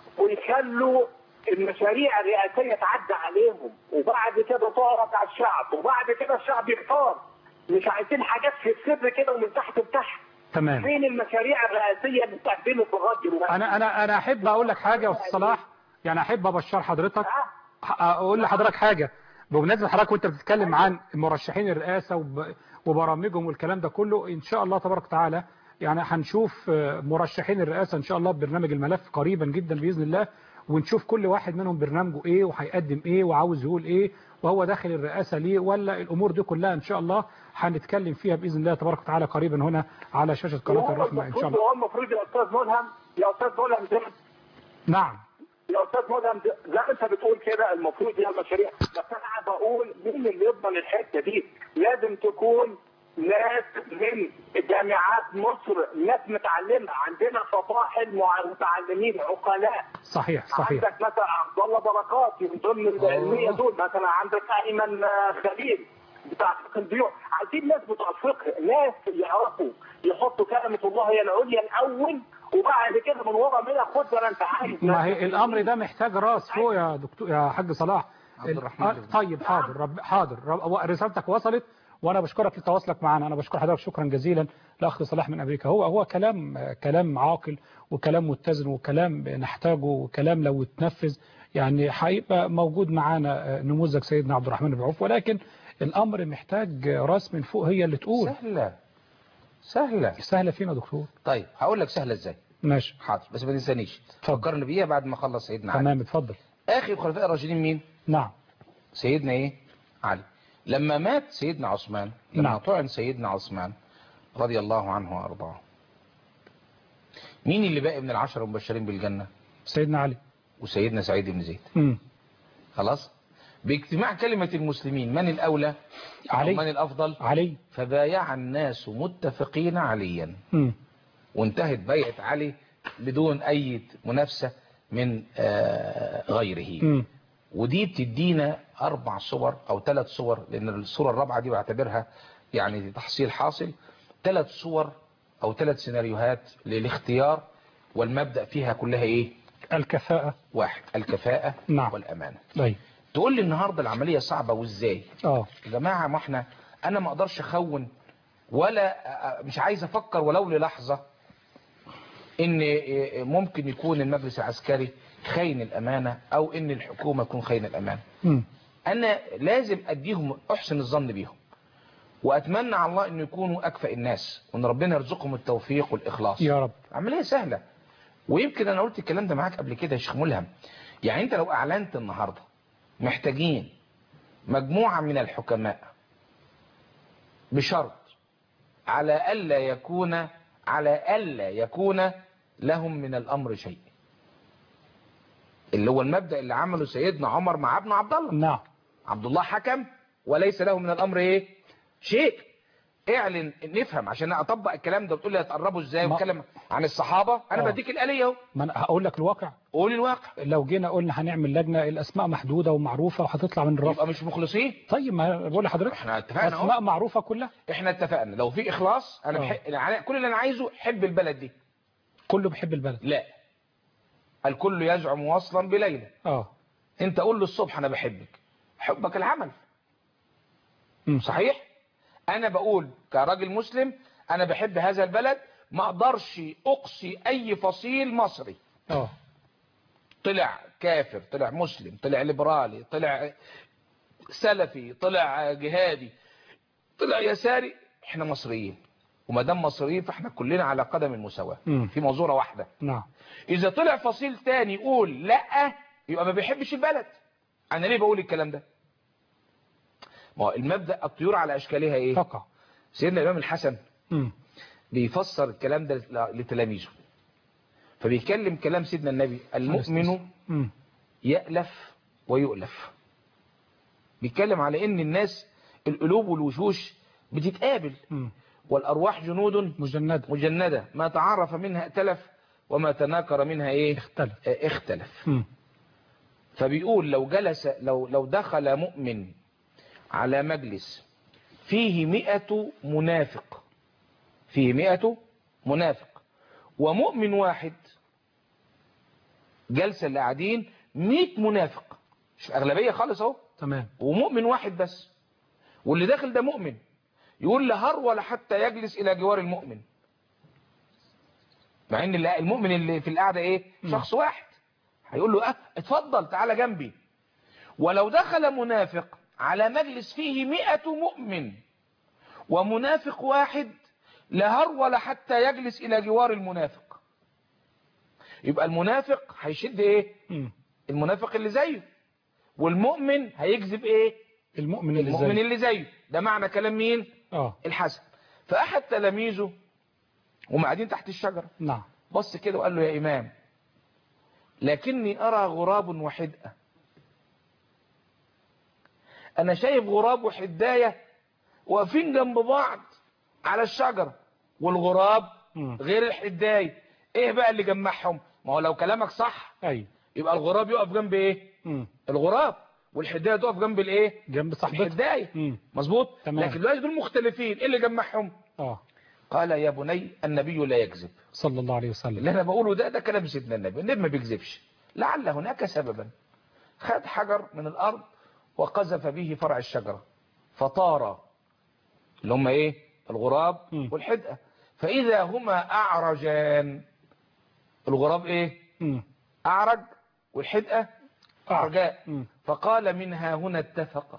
ويخلوا المشاريع الرئاسيه تعدي عليهم وبعد كده تعرض على الشعب وبعد كده الشعب يختار مش عايزين حاجات في السر كده ومن تحت لتحت تمام فين المشاريع الرئاسيه اللي اتقدمت لغايه دلوقتي؟ انا انا انا احب اقول لك حاجه يا استاذ صلاح يعني احب ابشر حضرتك اقول لحضرتك حاجه بمناسبه حضرتك وانت بتتكلم عن مرشحين الرئاسه وب- وبرامجهم والكلام ده كله ان شاء الله تبارك وتعالى يعني هنشوف آه، مرشحين الرئاسه ان شاء الله ببرنامج الملف قريبا جدا باذن الله ونشوف كل واحد منهم برنامجه ايه وهيقدم ايه وعاوز يقول ايه وهو داخل الرئاسه ليه ولا الامور دي كلها ان شاء الله هنتكلم فيها باذن الله تبارك وتعالى قريبا هنا على شاشه قناه الرحمه ان شاء الله هو المفروض يا استاذ ملهم يا استاذ ملهم ده نعم يا استاذ ملهم ده- زي ما انت بتقول كده المفروض هي المشاريع بس انا بقول مين اللي يضمن الحته دي؟ لازم تكون ناس من جامعات مصر ناس متعلمه عندنا فطاحل مع- متعلمين عقلاء صحيح صحيح عندك مثلا عبد الله بركات من ضمن العلميه دول مثلا عندك ايمن آه، خليل بتاع فقه البيوع عايزين ناس بتوع الفقه ناس يعرفوا يحطوا كلمه الله هي العليا الاول وبعد كده من ورا منها خد زي ما انت عايز ما هي الامر ده محتاج راس فوق يا دكتور يا حاج صلاح عبد ال- الرحمن آه، بن- طيب حاضر رب حاضر رب رسالتك وصلت وانا بشكرك لتواصلك معنا انا بشكر حضرتك شكرا جزيلا لاخ صلاح من امريكا هو هو كلام آه، كلام عاقل وكلام متزن وكلام نحتاجه وكلام لو اتنفذ يعني هيبقى موجود معانا آه، نموذج سيدنا عبد الرحمن بن عوف ولكن الامر محتاج آه، راس من فوق هي اللي تقول سهلة سهلة سهله فينا يا دكتور طيب هقول لك سهلة ازاي ماشي حاضر بس ما تنسانيش اتفضل. فكرني بيها بعد ما اخلص سيدنا علي تمام اتفضل اخر الخلفاء الراشدين مين نعم سيدنا ايه علي لما مات سيدنا عثمان لما نعم. طعن سيدنا عثمان رضي الله عنه وارضاه مين اللي باقي من العشرة المبشرين بالجنة سيدنا علي وسيدنا سعيد بن زيد امم خلاص باجتماع كلمة المسلمين من الأولى أو علي. من الأفضل علي فبايع الناس متفقين عليا امم وانتهت بيعة علي بدون أي منافسة من آه، غيره امم ودي بتدينا أربع صور أو ثلاث صور لأن الصورة الرابعة دي بعتبرها يعني تحصيل حاصل ثلاث صور أو ثلاث سيناريوهات للاختيار والمبدأ فيها كلها إيه الكفاءة واحد الكفاءة نعم. والأمانة طيب تقول لي النهاردة العملية صعبة وإزاي اه يا جماعة ما احنا أنا ما أقدرش أخون ولا أ- مش عايز أفكر ولو للحظة إن ممكن يكون المجلس العسكري خاين الأمانة أو إن الحكومة تكون خاين الأمانة امم انا لازم اديهم احسن الظن بيهم واتمنى على الله ان يكونوا اكفأ الناس وان ربنا يرزقهم التوفيق والاخلاص يا رب عمليه سهله ويمكن انا قلت الكلام ده معاك قبل كده يا شيخ ملهم يعني انت لو اعلنت النهارده محتاجين مجموعه من الحكماء بشرط على الا يكون على الا يكون لهم من الامر شيء اللي هو المبدأ اللي عمله سيدنا عمر مع ابن عبد الله نعم عبد الله حكم وليس له من الامر ايه شيء اعلن نفهم عشان اطبق الكلام ده وتقول لي هتقربوا ازاي ما- واتكلم عن الصحابه انا آه. بديك الاليه اهو ما انا هقول لك الواقع قول الواقع لو جينا قلنا هنعمل لجنة الاسماء محدودة ومعروفة وهتطلع من الرف يبقى مش مخلصين طيب ما بقول لحضرتك احنا اتفقنا اسماء اهو معروفة كلها احنا اتفقنا لو في اخلاص انا آه. بحب أنا كل اللي انا عايزه حب البلد دي كله بيحب البلد لا الكل يزعم وصلا بليلى اه انت قول له الصبح انا بحبك حبك العمل مم. صحيح انا بقول كراجل مسلم انا بحب هذا البلد ما اقدرش اقصي اي فصيل مصري اه طلع كافر طلع مسلم طلع ليبرالي طلع سلفي طلع جهادي طلع يساري احنا مصريين وما دام مصريين فاحنا كلنا على قدم المساواة مم. في منظورة واحدة نعم اذا طلع فصيل تاني يقول لا يبقى ما بيحبش البلد انا ليه بقول الكلام ده ما هو المبدأ الطيور على اشكالها ايه تقع سيدنا الامام الحسن مم. بيفسر الكلام ده لتلاميذه فبيتكلم كلام سيدنا النبي المؤمن مم. يألف ويؤلف بيتكلم على ان الناس القلوب والوشوش بتتقابل مم. والارواح جنود مجندة مجندة ما تعرف منها ائتلف وما تناكر منها ايه اختلف آه، اختلف مم. فبيقول لو جلس لو لو دخل مؤمن على مجلس فيه مئة منافق فيه مئة منافق ومؤمن واحد جلسة اللي قاعدين مئة منافق مش أغلبية خالص اهو تمام ومؤمن واحد بس واللي داخل ده مؤمن يقول لا هرول حتى يجلس إلى جوار المؤمن مع ان اللي- المؤمن اللي في القعدة ايه شخص واحد هيقول له اه اتفضل تعالى جنبي ولو دخل منافق على مجلس فيه مئة مؤمن ومنافق واحد لهرول حتى يجلس إلى جوار المنافق يبقى المنافق هيشد ايه مم. المنافق اللي زيه والمؤمن هيجذب ايه المؤمن اللي المؤمن زي اللي زيه ده معنى كلام مين اه الحسن فأحد تلاميذه وهم قاعدين تحت الشجرة نعم بص كده وقال له يا إمام لكني أرى غراب وحدأة أنا شايف غراب وحداية واقفين جنب بعض على الشجرة والغراب مم. غير الحداية إيه بقى اللي جمعهم ما هو لو كلامك صح ايوه يبقى الغراب يقف جنب إيه مم. الغراب والحداية تقف جنب الإيه جنب صاحبتها الحداية مم. مظبوط تمام. لكن دلوقتي دول مختلفين إيه اللي جمعهم اه قال يا بني النبي لا يكذب صلى الله عليه وسلم اللي انا بقوله ده ده كلام سيدنا النبي النبي ما بيكذبش لعل هناك سببا خد حجر من الارض وقذف به فرع الشجرة فطار اللي هم ايه الغراب مم. والحدقة فاذا هما اعرجان الغراب ايه مم. اعرج والحدقة اعرجاء مم. فقال منها هنا اتفق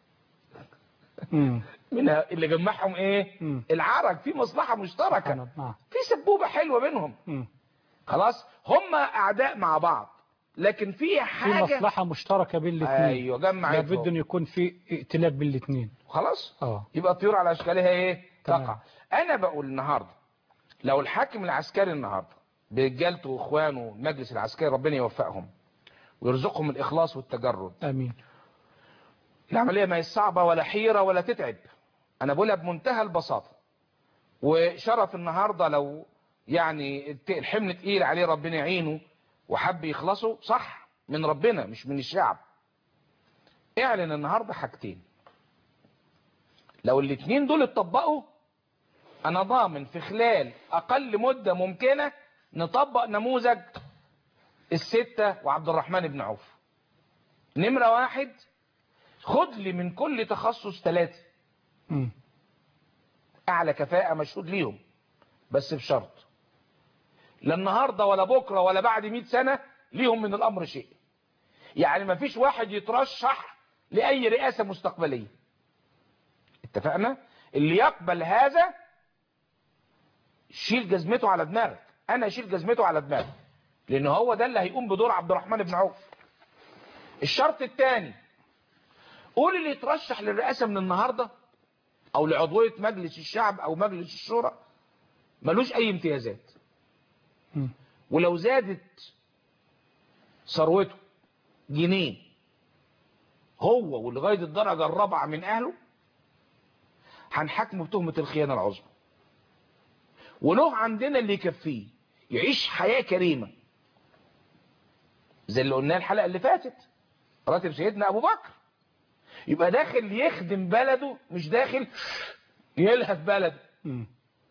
مم. منها اللي جمعهم ايه مم. العرج في مصلحة مشتركة سبحان الله. نعم في سبوبة حلوة بينهم مم. خلاص هم اعداء مع بعض لكن في في حاجة مصلحة مشتركة بين الاثنين ايوه جمع لابد ان يدهم. يكون في ائتلاف بين الاثنين خلاص اه يبقى الطيور على اشكالها ايه تمام. تقع انا بقول النهارده لو الحاكم العسكري النهارده برجالته واخوانه المجلس العسكري ربنا يوفقهم ويرزقهم الاخلاص والتجرد امين العمليه ما هي صعبه ولا حيره ولا تتعب انا بقولها بمنتهى البساطه وشرف النهارده لو يعني الت- الحمل تقيل عليه ربنا يعينه وحب يخلصه صح من ربنا مش من الشعب اعلن النهارده حاجتين لو الاتنين دول اتطبقوا انا ضامن في خلال اقل مدة ممكنة نطبق نموذج الستة وعبد الرحمن بن عوف نمرة واحد خد لي من كل تخصص ثلاثة مم. اعلى كفاءة مشهود ليهم بس بشرط لا النهاردة ولا بكرة ولا بعد 100 سنة ليهم من الامر شيء يعني ما فيش واحد يترشح لاي رئاسة مستقبلية اتفقنا اللي يقبل هذا شيل جزمته على دماغك انا اشيل جزمته على دماغي لان هو ده اللي هيقوم بدور عبد الرحمن بن عوف الشرط الثاني قول اللي يترشح للرئاسة من النهاردة او لعضوية مجلس الشعب او مجلس الشورى ملوش اي امتيازات مم. ولو زادت ثروته جنيه هو ولغاية الدرجة الرابعة من اهله هنحاكمه بتهمة الخيانة العظمى وله عندنا اللي يكفيه يعيش حياة كريمة زي اللي قلناه الحلقة اللي فاتت راتب سيدنا ابو بكر يبقى داخل يخدم بلده مش داخل يلهث بلده مم.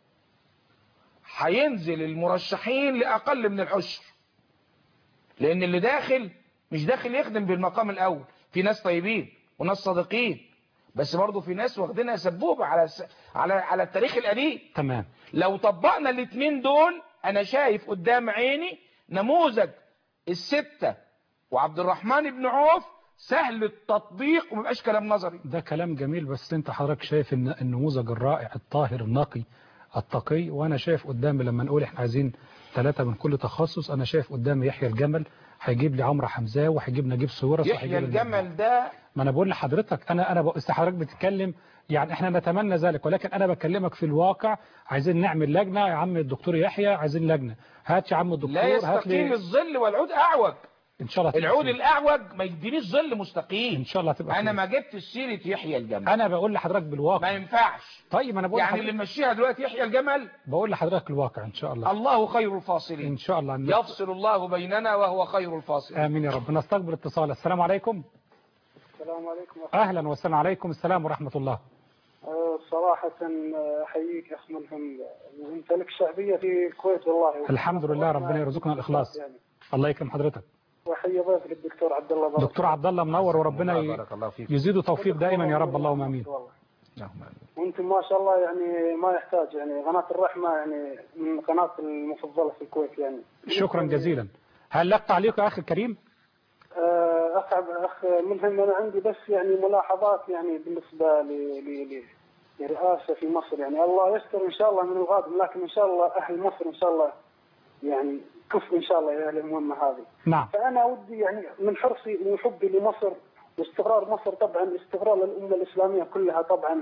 هينزل المرشحين لأقل من العشر لأن اللي داخل مش داخل يخدم بالمقام الأول في ناس طيبين وناس صادقين بس برضه في ناس واخدينها سبوبة على س... على على التاريخ القديم تمام لو طبقنا الاثنين دول أنا شايف قدام عيني نموذج الستة وعبد الرحمن بن عوف سهل التطبيق ومبقاش كلام نظري ده كلام جميل بس انت حضرتك شايف ان النموذج الرائع الطاهر النقي التقي وانا شايف قدامي لما نقول احنا عايزين ثلاثة من كل تخصص انا شايف قدامي يحيى الجمل هيجيب لي عمرو حمزاوي وهيجيب نجيب سويرس يحيى وهيجيب لي- الجمل ده ما انا بقول لحضرتك انا انا بقول حضرتك بتتكلم يعني احنا نتمنى ذلك ولكن انا بكلمك في الواقع عايزين نعمل لجنه يا عم الدكتور يحيى عايزين لجنه هات يا عم الدكتور لا هات يستقيم لي الظل والعود أعوج ان شاء الله هتبقى العود خير. الاعوج ما يدينيش ظل مستقيم ان شاء الله هتبقى انا خير. ما جبت سيره يحيى الجمل انا بقول لحضرتك ما بالواقع ينفعش طيب انا بقول يعني لحضرتك اللي ممشيها دلوقتي يحيى الجمل بقول لحضرتك الواقع ان شاء الله الله خير الفاصلين ان شاء الله إن- يفصل الله بيننا وهو خير الفاصلين امين يا رب نستقبل اتصال السلام عليكم السلام عليكم اهلا وسهلا عليكم السلام ورحمه الله أه، صراحة أه، أحييك يا أخ ملهم وأنت لك شعبية في الكويت والله الحمد لله ربنا يرزقنا الإخلاص. يعني الله يكرم حضرتك وأحيي ضيفك الدكتور عبد الله بارك دكتور عبد الله منور وربنا ي- بارك الله فيك يزيده توفيق دائما يا رب اللهم امين والله. اللهم آمين. وأنتم ما شاء الله يعني ما يحتاج يعني قناة الرحمة يعني من القناة المفضلة في الكويت يعني شكرا جزيلا هل لك تعليق يا أخي الكريم آه، أخ أخ ملهم أنا عندي بس يعني ملاحظات يعني بالنسبة ل ل ل لرئاسة في مصر يعني الله يستر إن شاء الله من الغادم لكن إن شاء الله أهل مصر إن شاء الله يعني كف إن شاء الله يا أهل المهمة هذه نعم فأنا ودي يعني من حرصي وحبي لمصر واستقرار مصر طبعا استقرار الأمة الإسلامية كلها طبعا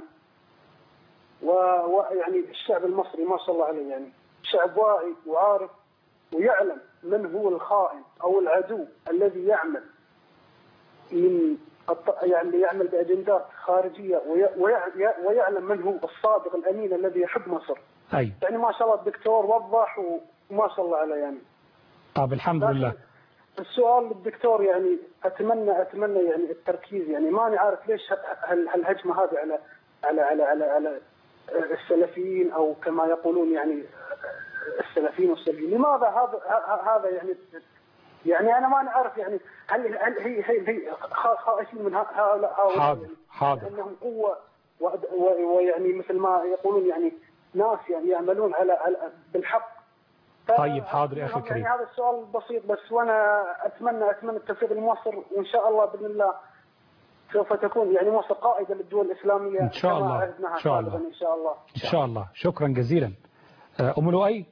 و- ويعني الشعب المصري ما شاء الله عليه يعني شعب واعي وعارف ويعلم من هو الخائن أو العدو الذي يعمل من الط- يعني يعمل بأجندات خارجية وي- ويع- ويعلم من هو الصادق الأمين الذي يحب مصر أي يعني ما شاء الله الدكتور وضح وما شاء الله عليه يعني طب الحمد لله السؤال للدكتور يعني اتمنى اتمنى يعني التركيز يعني ماني عارف ليش ه- هال- هالهجمه هذه على على على على على السلفيين او كما يقولون يعني السلفيين والسلفيين لماذا هذا ه- هذا يعني يعني انا ماني عارف يعني هل هل هي هي هي خا- خائفين من ه- هؤلاء هؤلاء حاضر يعني حاضر انهم قوه وأد- و- ويعني مثل ما يقولون يعني ناس يعني يعملون على, على بالحق ف- طيب، حاضر يا أخي الكريم. يعني هذا السؤال بسيط بس وانا اتمنى اتمنى التوفيق لمصر وان شاء الله باذن الله سوف تكون يعني مصر قائده للدول الاسلاميه إن شاء كما الله. عهدناها إن شاء الله. سابقاً ان شاء الله إن شاء الله شكرا جزيلا آه، أم لؤي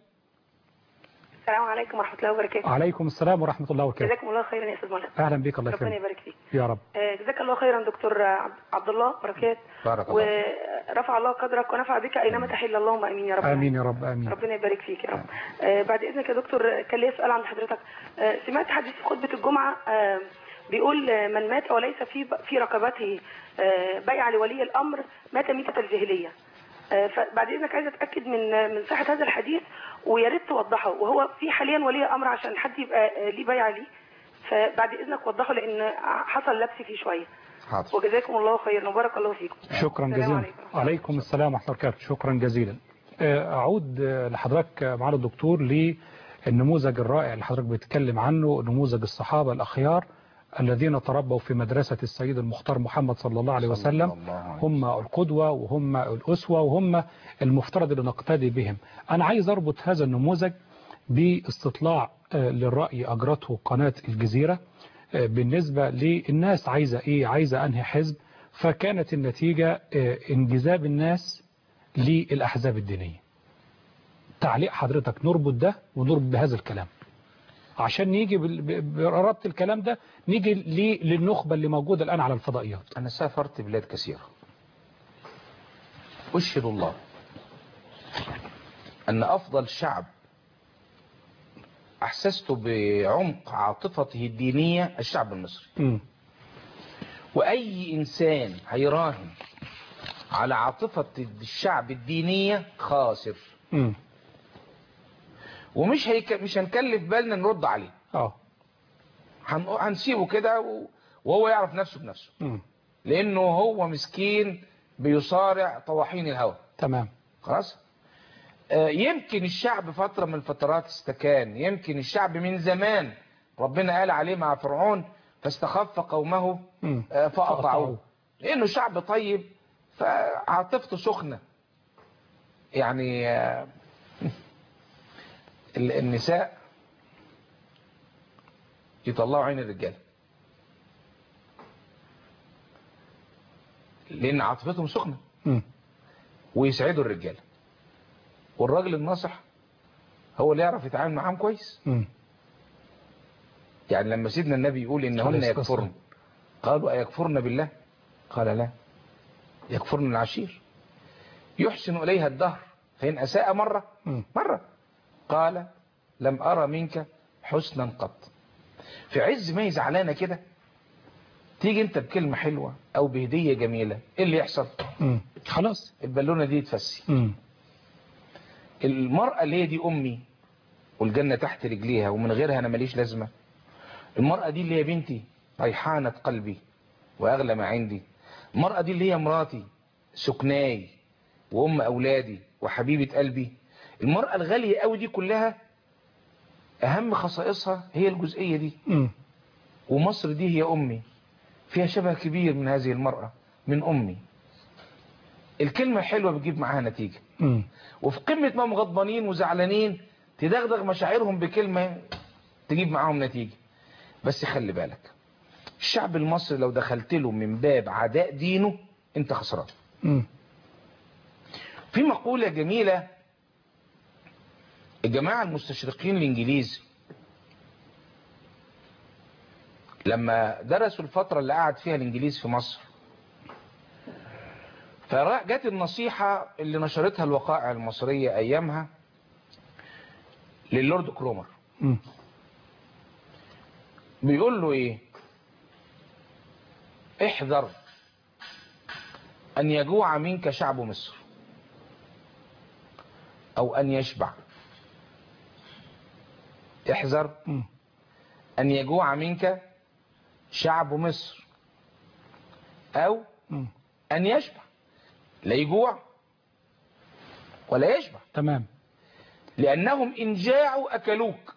السلام عليكم ورحمة الله وبركاته عليكم السلام ورحمة الله وبركاته جزاكم الله خيرا يا أستاذ منى أهلا بك الله ربنا يكرمك يبارك فيك يا رب آه، جزاك الله خيرا دكتور عبد- عبد الله بركات بارك الله ورفع الله قدرك ونفع بك أينما تحل اللهم أمين يا رب آمين يا رب آمين ربنا يبارك فيك يا رب آه، بعد إذنك يا دكتور كان لي سؤال عند حضرتك آه، سمعت حديث في خطبة الجمعة آه، بيقول آه، من مات وليس في في رقبته آه، بيع لولي الأمر مات ميتة الجاهلية آه، فبعد إذنك عايزة أتأكد من آه، من صحة هذا الحديث ويا ريت توضحه وهو في حاليا ولي أمر عشان حد يبقى آه، ليه بيع ليه فبعد إذنك وضحه لأن حصل لبس فيه شوية حاضر وجزاكم الله خيرا وبارك الله فيكم شكرا السلام جزيلا عليكم. عليكم السلام ورحمة الله وبركاته شكرا جزيلا آه، أعود آه، لحضرتك آه، معالي الدكتور للنموذج الرائع اللي حضرتك بتتكلم عنه نموذج الصحابة الأخيار الذين تربوا في مدرسة السيد المختار محمد صلى الله عليه وسلم الله عليه هم القدوة وهم الأسوة وهم المفترض أن نقتدي بهم أنا عايز أربط هذا النموذج باستطلاع آه، للرأي أجرته قناة الجزيرة آه، بالنسبة للناس عايزة إيه عايزة أنهي حزب فكانت النتيجة آه، انجذاب الناس للأحزاب الدينية تعليق حضرتك نربط ده ونربط بهذا الكلام عشان نيجي بال- ب- بربط الكلام ده نيجي لي- للنخبة اللي موجودة الآن على الفضائيات أنا سافرت بلاد كثيرة أشهد الله أن أفضل شعب أحسست بعمق عاطفته الدينية الشعب المصري مم. وأي إنسان هيراهن على عاطفة الشعب الدينية خاسر مم. ومش هيك مش هنكلف بالنا نرد عليه اه هن- هنسيبه كده و- وهو يعرف نفسه بنفسه مم. لأنه هو مسكين بيصارع طواحين الهوى تمام خلاص آه، يمكن الشعب فترة من الفترات استكان يمكن الشعب من زمان ربنا قال عليه مع فرعون فاستخف قومه مم. آه، فأقطعوه. فأقطعوه لأنه شعب طيب فعاطفته سخنة يعني آه، ال- النساء يطلعوا عين الرجال لأن عاطفتهم سخنة مم. ويسعدوا الرجال والراجل الناصح هو اللي يعرف يتعامل معاهم كويس مم. يعني لما سيدنا النبي يقول إنهن عليه الصلاة يكفرن قالوا أيكفرن بالله قال لا يكفرن العشير يحسن إليها الدهر فإن أساء مرة مم. مرة قال لم أرى منك حسنا قط في عز ما هي زعلانة كده تيجي انت بكلمة حلوة او بهدية جميلة ايه اللي يحصل مم. خلاص البالونة دي تفسي مم. المرأة اللي هي دي أمي والجنة تحت رجليها ومن غيرها أنا ماليش لازمة المرأة دي اللي هي بنتي ريحانة قلبي وأغلى ما عندي المرأة دي اللي هي مراتي سكناي وأم أولادي وحبيبة قلبي المرأة الغالية قوي دي كلها أهم خصائصها هي الجزئية دي مم. ومصر دي هي أمي فيها شبه كبير من هذه المرأة من أمي الكلمة الحلوة بتجيب معاها نتيجة مم. وفي قمة ما هم غضبانين وزعلانين تدغدغ مشاعرهم بكلمة تجيب معاهم نتيجة بس خلي بالك الشعب المصري لو دخلت له من باب عداء دينه انت خسران مم. في مقولة جميلة الجماعة المستشرقين الانجليز لما درسوا الفترة اللي قعد فيها الانجليز في مصر فجت النصيحة اللي نشرتها الوقائع المصرية ايامها للورد كرومر مم. بيقول له ايه احذر ان يجوع منك شعب مصر او ان يشبع احذر مم. ان يجوع منك شعب مصر او مم. ان يشبع لا يجوع ولا يشبع تمام لانهم ان جاعوا اكلوك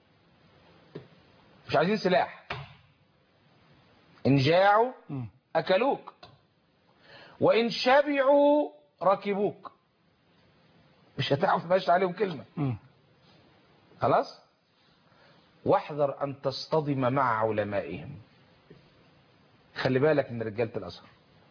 مش عايزين سلاح ان جاعوا مم. أكلوك وإن شبعوا ركبوك مش هتعرف ماشي عليهم كلمة مم. خلاص واحذر أن تصطدم مع علمائهم خلي بالك من رجالة الأزهر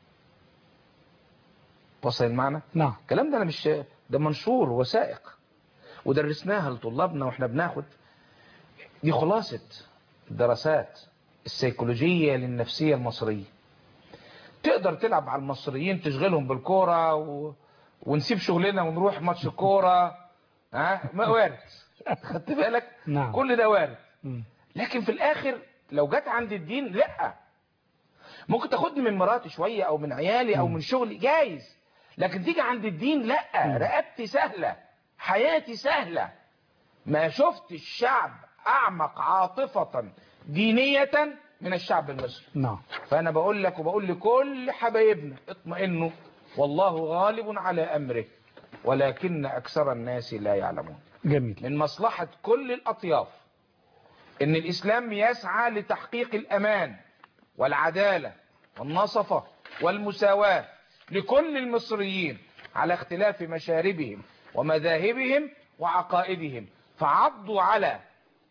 وصل المعنى نعم الكلام ده أنا مش ده منشور وثائق ودرسناها لطلابنا واحنا بناخد دي خلاصة الدراسات السيكولوجية للنفسية المصرية تقدر تلعب على المصريين تشغلهم بالكورة و... ونسيب شغلنا ونروح ماتش الكورة ها ما وارد خدت بالك نعم. كل ده وارد مم. لكن في الاخر لو جت عند الدين لا ممكن تاخدني من مراتي شوية او من عيالي او من شغلي جايز لكن تيجي عند الدين لا رقبتي سهلة حياتي سهلة ما شفت الشعب اعمق عاطفة دينية من الشعب المصري نعم فانا بقول لك وبقول لكل حبايبنا اطمئنوا والله غالب على امره ولكن اكثر الناس لا يعلمون جميل من مصلحة كل الأطياف إن الإسلام يسعى لتحقيق الأمان والعدالة والنصفة والمساواة لكل المصريين على اختلاف مشاربهم ومذاهبهم وعقائدهم فعضوا على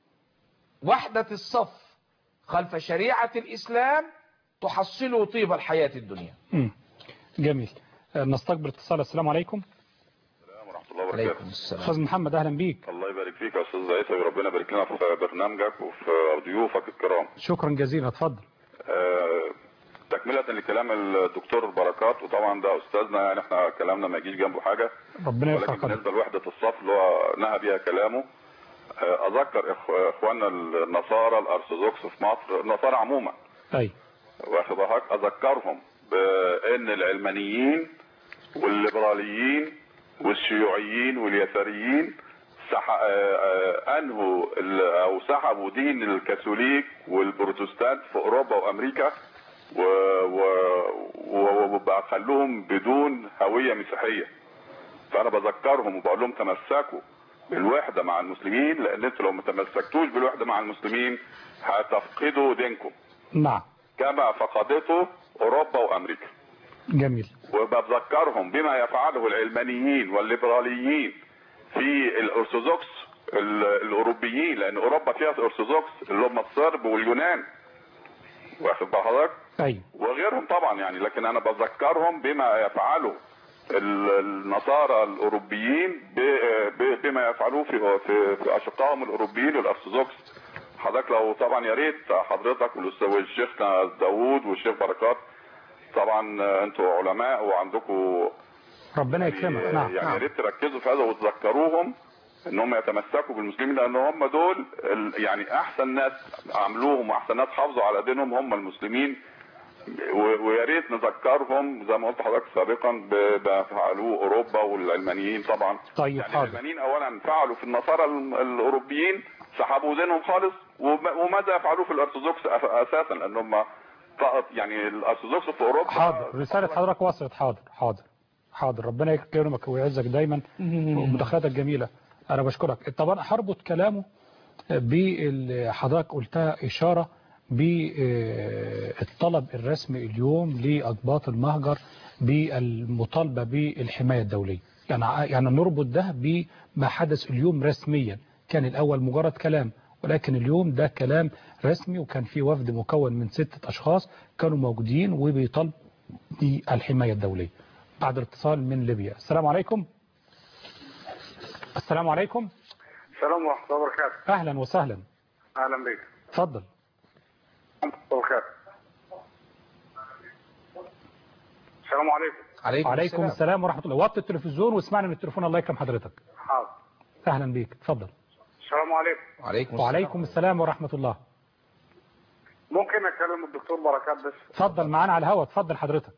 وحدة الصف خلف شريعة الإسلام تحصلوا طيب الحياة الدنيا مم. جميل آه، نستقبل اتصال السلام عليكم السلام ورحمة الله عليكم وبركاته السلام استاذ محمد اهلا بيك الله يبارك فيك يا أستاذ عيسى وربنا يبارك لنا في برنامجك وفي ضيوفك الكرام شكرا جزيلا اتفضل آه، تكملة لكلام الدكتور بركات وطبعا ده أستاذنا يعني احنا كلامنا ما يجيش جنبه حاجة ربنا يرفع ولكن قدرك بالنسبة لوحدة الصف اللي هو نهى بيها كلامه آه، أذكر إخ- إخواننا النصارى الأرثوذكس في مصر النصارى عموما اي واخد بالك اذكرهم بان العلمانيين والليبراليين والشيوعيين واليساريين سح... آه، آه، انهوا ال- او سحبوا دين الكاثوليك والبروتستانت في اوروبا وامريكا و... و... و... وبقى خلوهم بدون هويه مسيحيه فانا بذكرهم وبقول لهم تمسكوا بالوحده مع المسلمين لان انتوا لو ما تمسكتوش بالوحده مع المسلمين هتفقدوا دينكم نعم كما فقدته اوروبا وامريكا جميل وبذكرهم بما يفعله العلمانيين والليبراليين في الارثوذكس ال- الاوروبيين لان اوروبا فيها الارثوذكس اللي هم الصرب واليونان واخد بال حضرتك اي وغيرهم طبعا يعني لكن انا بذكرهم بما يفعله ال- النصارى الاوروبيين ب- ب- بما يفعلوه في في, في اشقائهم الاوروبيين الارثوذكس حضرتك لو طبعا يا ريت حضرتك والاستاذ والشيخ داوود والشيخ بركات طبعا انتوا علماء وعندكم ربنا يكرمك نعم يعني يا نعم. ريت تركزوا في هذا وتذكروهم ان هم يتمسكوا بالمسلمين لان هم دول ال- يعني احسن ناس عملوهم واحسن ناس حافظوا على دينهم هم المسلمين و- ويا ريت نذكرهم زي ما قلت لحضرتك سابقا ب- بما فعلوه اوروبا والعلمانيين طبعا طيب يعني حاضر العلمانيين اولا فعلوا في النصارى ال- الاوروبيين سحبوا دينهم خالص وم- وماذا يفعلوا في الارثوذكس أف- اساسا لان هم فقط يعني الارثوذكس في اوروبا حاضر رسالة حضرتك وصلت حاضر حاضر حاضر ربنا يكرمك ويعزك دايما ومداخلاتك جميلة أنا بشكرك طبعا هربط كلامه باللي حضرتك قلتها إشارة بالطلب الرسمي اليوم لأضباط المهجر بالمطالبة بالحماية الدولية يعني يعني نربط ده بما حدث اليوم رسميا كان الأول مجرد كلام ولكن اليوم ده كلام رسمي وكان في وفد مكون من ستة أشخاص كانوا موجودين وبيطالب بالحماية الدولية بعد الاتصال من ليبيا السلام عليكم السلام عليكم السلام ورحمة الله وبركاته أهلا وسهلا أهلا بك اتفضل ورحمة الله وبركاته السلام عليكم عليكم, وعليكم السلام ورحمة الله وطي التلفزيون واسمعنا من التليفون الله يكرم حضرتك حاضر أهلا بيك اتفضل السلام عليكم وعليكم وعليكم السلام ورحمة الله ممكن أكلم الدكتور بركات بس اتفضل معانا على الهواء اتفضل حضرتك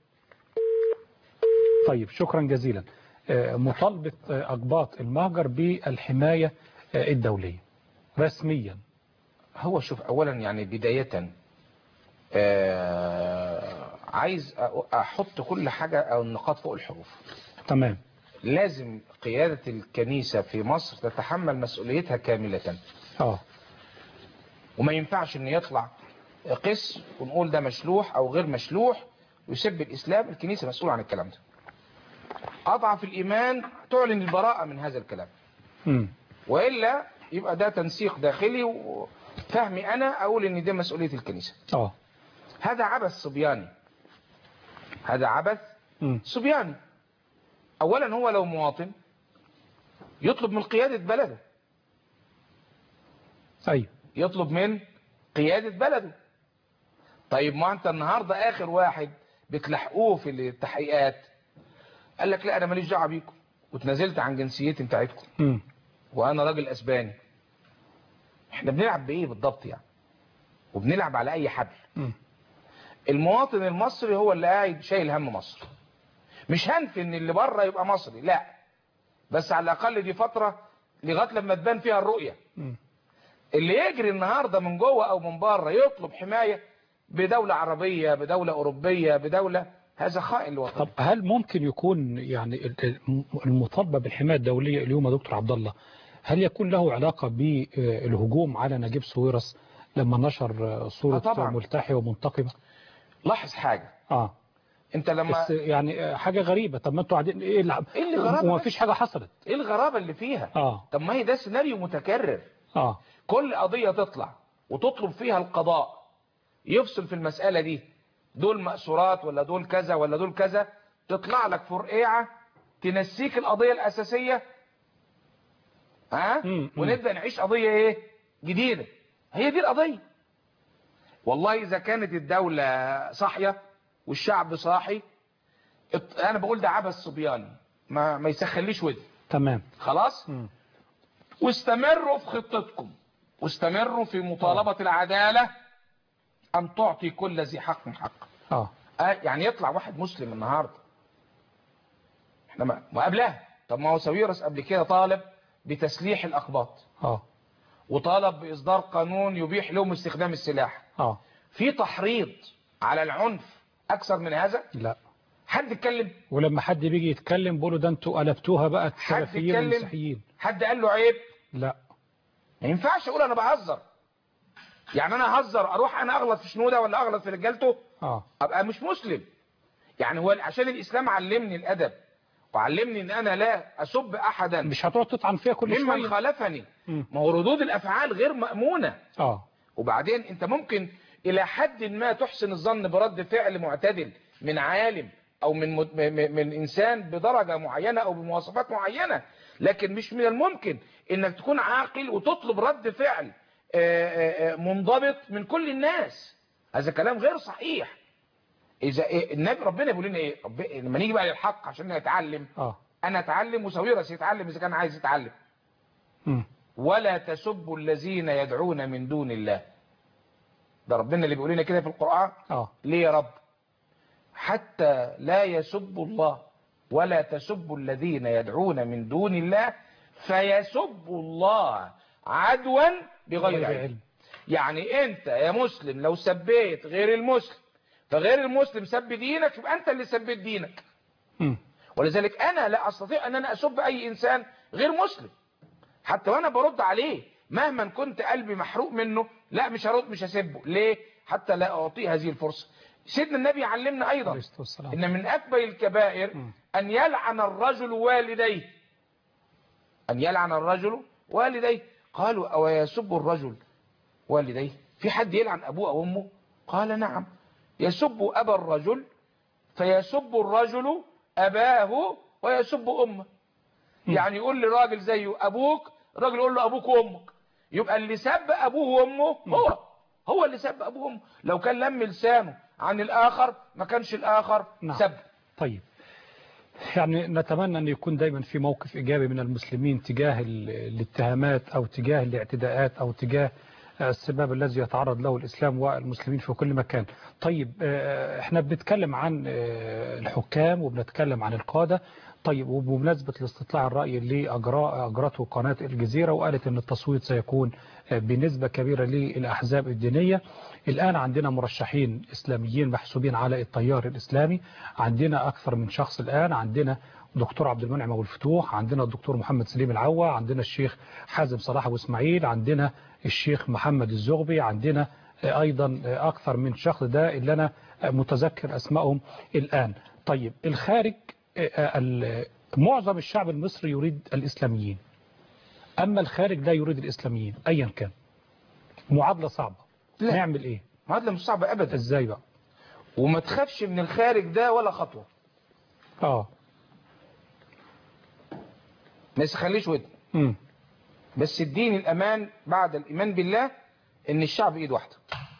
طيب شكرا جزيلا آه، مطالبة آه، أقباط المهجر بالحماية آه، الدولية رسميا هو شوف اولا يعني بداية آه عايز أ- احط كل حاجة او النقاط فوق الحروف تمام لازم قيادة الكنيسة في مصر تتحمل مسؤوليتها كاملة اه وما ينفعش ان يطلع قس ونقول ده مشلوح او غير مشلوح ويسب الاسلام الكنيسة مسؤولة عن الكلام ده اضعف الايمان تعلن البراءة من هذا الكلام مم. وإلا يبقى ده تنسيق داخلي وفهمي أنا أقول إن ده مسؤولية الكنيسة اه هذا عبث صبياني هذا عبث مم. صبياني أولا هو لو مواطن يطلب من قيادة بلده ايوه يطلب من قيادة بلده طيب ما أنت النهاردة آخر واحد بتلحقوه في التحقيقات قال لك لا أنا ماليش دعوه بيكم وتنازلت عن جنسيتي بتاعتكم مم. وانا راجل اسباني احنا بنلعب بايه بالضبط يعني وبنلعب على اي حبل مم. المواطن المصري هو اللي قاعد شايل هم مصر مش هنفي ان اللي بره يبقى مصري لا بس على الاقل دي فتره لغايه لما تبان فيها الرؤيه مم. اللي يجري النهارده من جوه او من بره يطلب حمايه بدوله عربيه بدوله اوروبيه بدوله هذا خائن لوطنه طب هل ممكن يكون يعني ال- ال- المطالبة بالحماية الدولية اليوم يا دكتور عبد الله هل يكون له علاقة بالهجوم على نجيب ساويرس لما نشر صورة آه طبعاً. ملتحي ومنتقبة لاحظ حاجه اه انت لما بس يعني حاجة غريبة طب ما انتوا قاعدين ايه اللي إيه اللي غرابة وما بس؟ فيش حاجة حصلت ايه الغرابه اللي فيها اه طب ما هي ده سيناريو متكرر اه كل قضية تطلع وتطلب فيها القضاء يفصل في المسألة دي دول مأسورات ولا دول كذا ولا دول كذا تطلع لك فرقيعة تنسيك القضية الأساسية ها مم، مم. ونبدأ نعيش قضية ايه جديدة هي دي القضية والله إذا كانت الدولة صاحية والشعب صاحي ات- أنا بقول ده عبث صبياني ما, ما يسخليش ودي تمام خلاص مم. واستمروا في خطتكم واستمروا في مطالبة العدالة أن تعطي كل ذي حق حقه اه آه يعني يطلع واحد مسلم النهاردة احنا ما ما قبلها طب ما هو ساويرس قبل كده طالب بتسليح الأقباط اه وطالب بإصدار قانون يبيح لهم استخدام السلاح اه في تحريض على العنف أكثر من هذا لا حد اتكلم ولما حد بيجي يتكلم بيقولوا ده انتوا قلبتوها بقى حد السلفيين يتكلم؟ والمسيحيين حد قال له عيب لا ما ينفعش اقول انا بهزر يعني انا اهزر اروح انا اغلط في شنوده ولا اغلط في رجالته اه ابقى مش مسلم يعني هو عشان الاسلام علمني الادب وعلمني ان انا لا اسب احدا مش هتقعد تطعن فيها كل ممن شويه خالفني مم. ما هو ردود الافعال غير مامونه اه وبعدين انت ممكن الى حد ما تحسن الظن برد فعل معتدل من عالم او من مد- م- م- من انسان بدرجه معينه او بمواصفات معينه لكن مش من الممكن انك تكون عاقل وتطلب رد فعل آه، آه، آه، منضبط من كل الناس هذا كلام غير صحيح اذا إيه النبي ربنا بيقول لنا ايه رب- لما نيجي بقى للحق عشان نتعلم اه انا اتعلم وساويرس يتعلم اذا كان عايز يتعلم مم. ولا تسبوا الذين يدعون من دون الله ده ربنا اللي بيقول لنا كده في القرآن اه ليه يا رب حتى لا يسبوا الله ولا تسبوا الذين يدعون من دون الله فيسبوا الله عدوا بغير غير علم علم يعني انت يا مسلم لو سبيت غير المسلم فغير المسلم سب دينك يبقى انت اللي سبيت دينك مم. ولذلك انا لا استطيع ان انا اسب اي انسان غير مسلم حتى وانا برد عليه مهما كنت قلبي محروق منه لا مش هرد مش هسبه ليه حتى لا اعطيه هذه الفرصه سيدنا النبي علمنا عليه ايضا الصلاة والسلام ان من اكبر الكبائر مم. ان يلعن الرجل والديه ان يلعن الرجل والديه قالوا او يسب الرجل والديه في حد يلعن ابوه او امه قال نعم يسب ابا الرجل فيسب الرجل اباه ويسب امه يعني يقول لراجل زيه ابوك الراجل يقول له ابوك وامك يبقى اللي سب ابوه وامه هو هو اللي سب ابوه وامه لو كان لم لسانه عن الاخر ما كانش الاخر نعم. سب طيب يعني نتمنى أن يكون دايما في موقف إيجابي من المسلمين تجاه ال- الاتهامات أو تجاه الاعتداءات أو تجاه السباب الذي يتعرض له الإسلام والمسلمين في كل مكان طيب آه، احنا بنتكلم عن آه، الحكام وبنتكلم عن القادة طيب وبمناسبة الاستطلاع الرأي اللي أجرا أجرته قناة الجزيرة وقالت أن التصويت سيكون آه، بنسبة كبيرة للأحزاب الدينية الآن عندنا مرشحين إسلاميين محسوبين على التيار الإسلامي عندنا أكثر من شخص الآن عندنا دكتور عبد المنعم أبو الفتوح عندنا الدكتور محمد سليم العوا عندنا الشيخ حازم صلاح أبو إسماعيل عندنا الشيخ محمد الزغبي عندنا آه، أيضا آه، أكثر من شخص ده اللي أنا آه، متذكر أسمائهم الآن طيب الخارج آه، آه، ال- معظم الشعب المصري يريد الإسلاميين أما الخارج لا يريد الإسلاميين أيا كان معادلة صعبة لا. نعمل إيه معادله مش صعبه ابدا إزاي بقى وما تخافش من الخارج ده ولا خطوه آه ما تخليش ودن مم. بس الدين الامان بعد الايمان بالله ان الشعب ايد واحده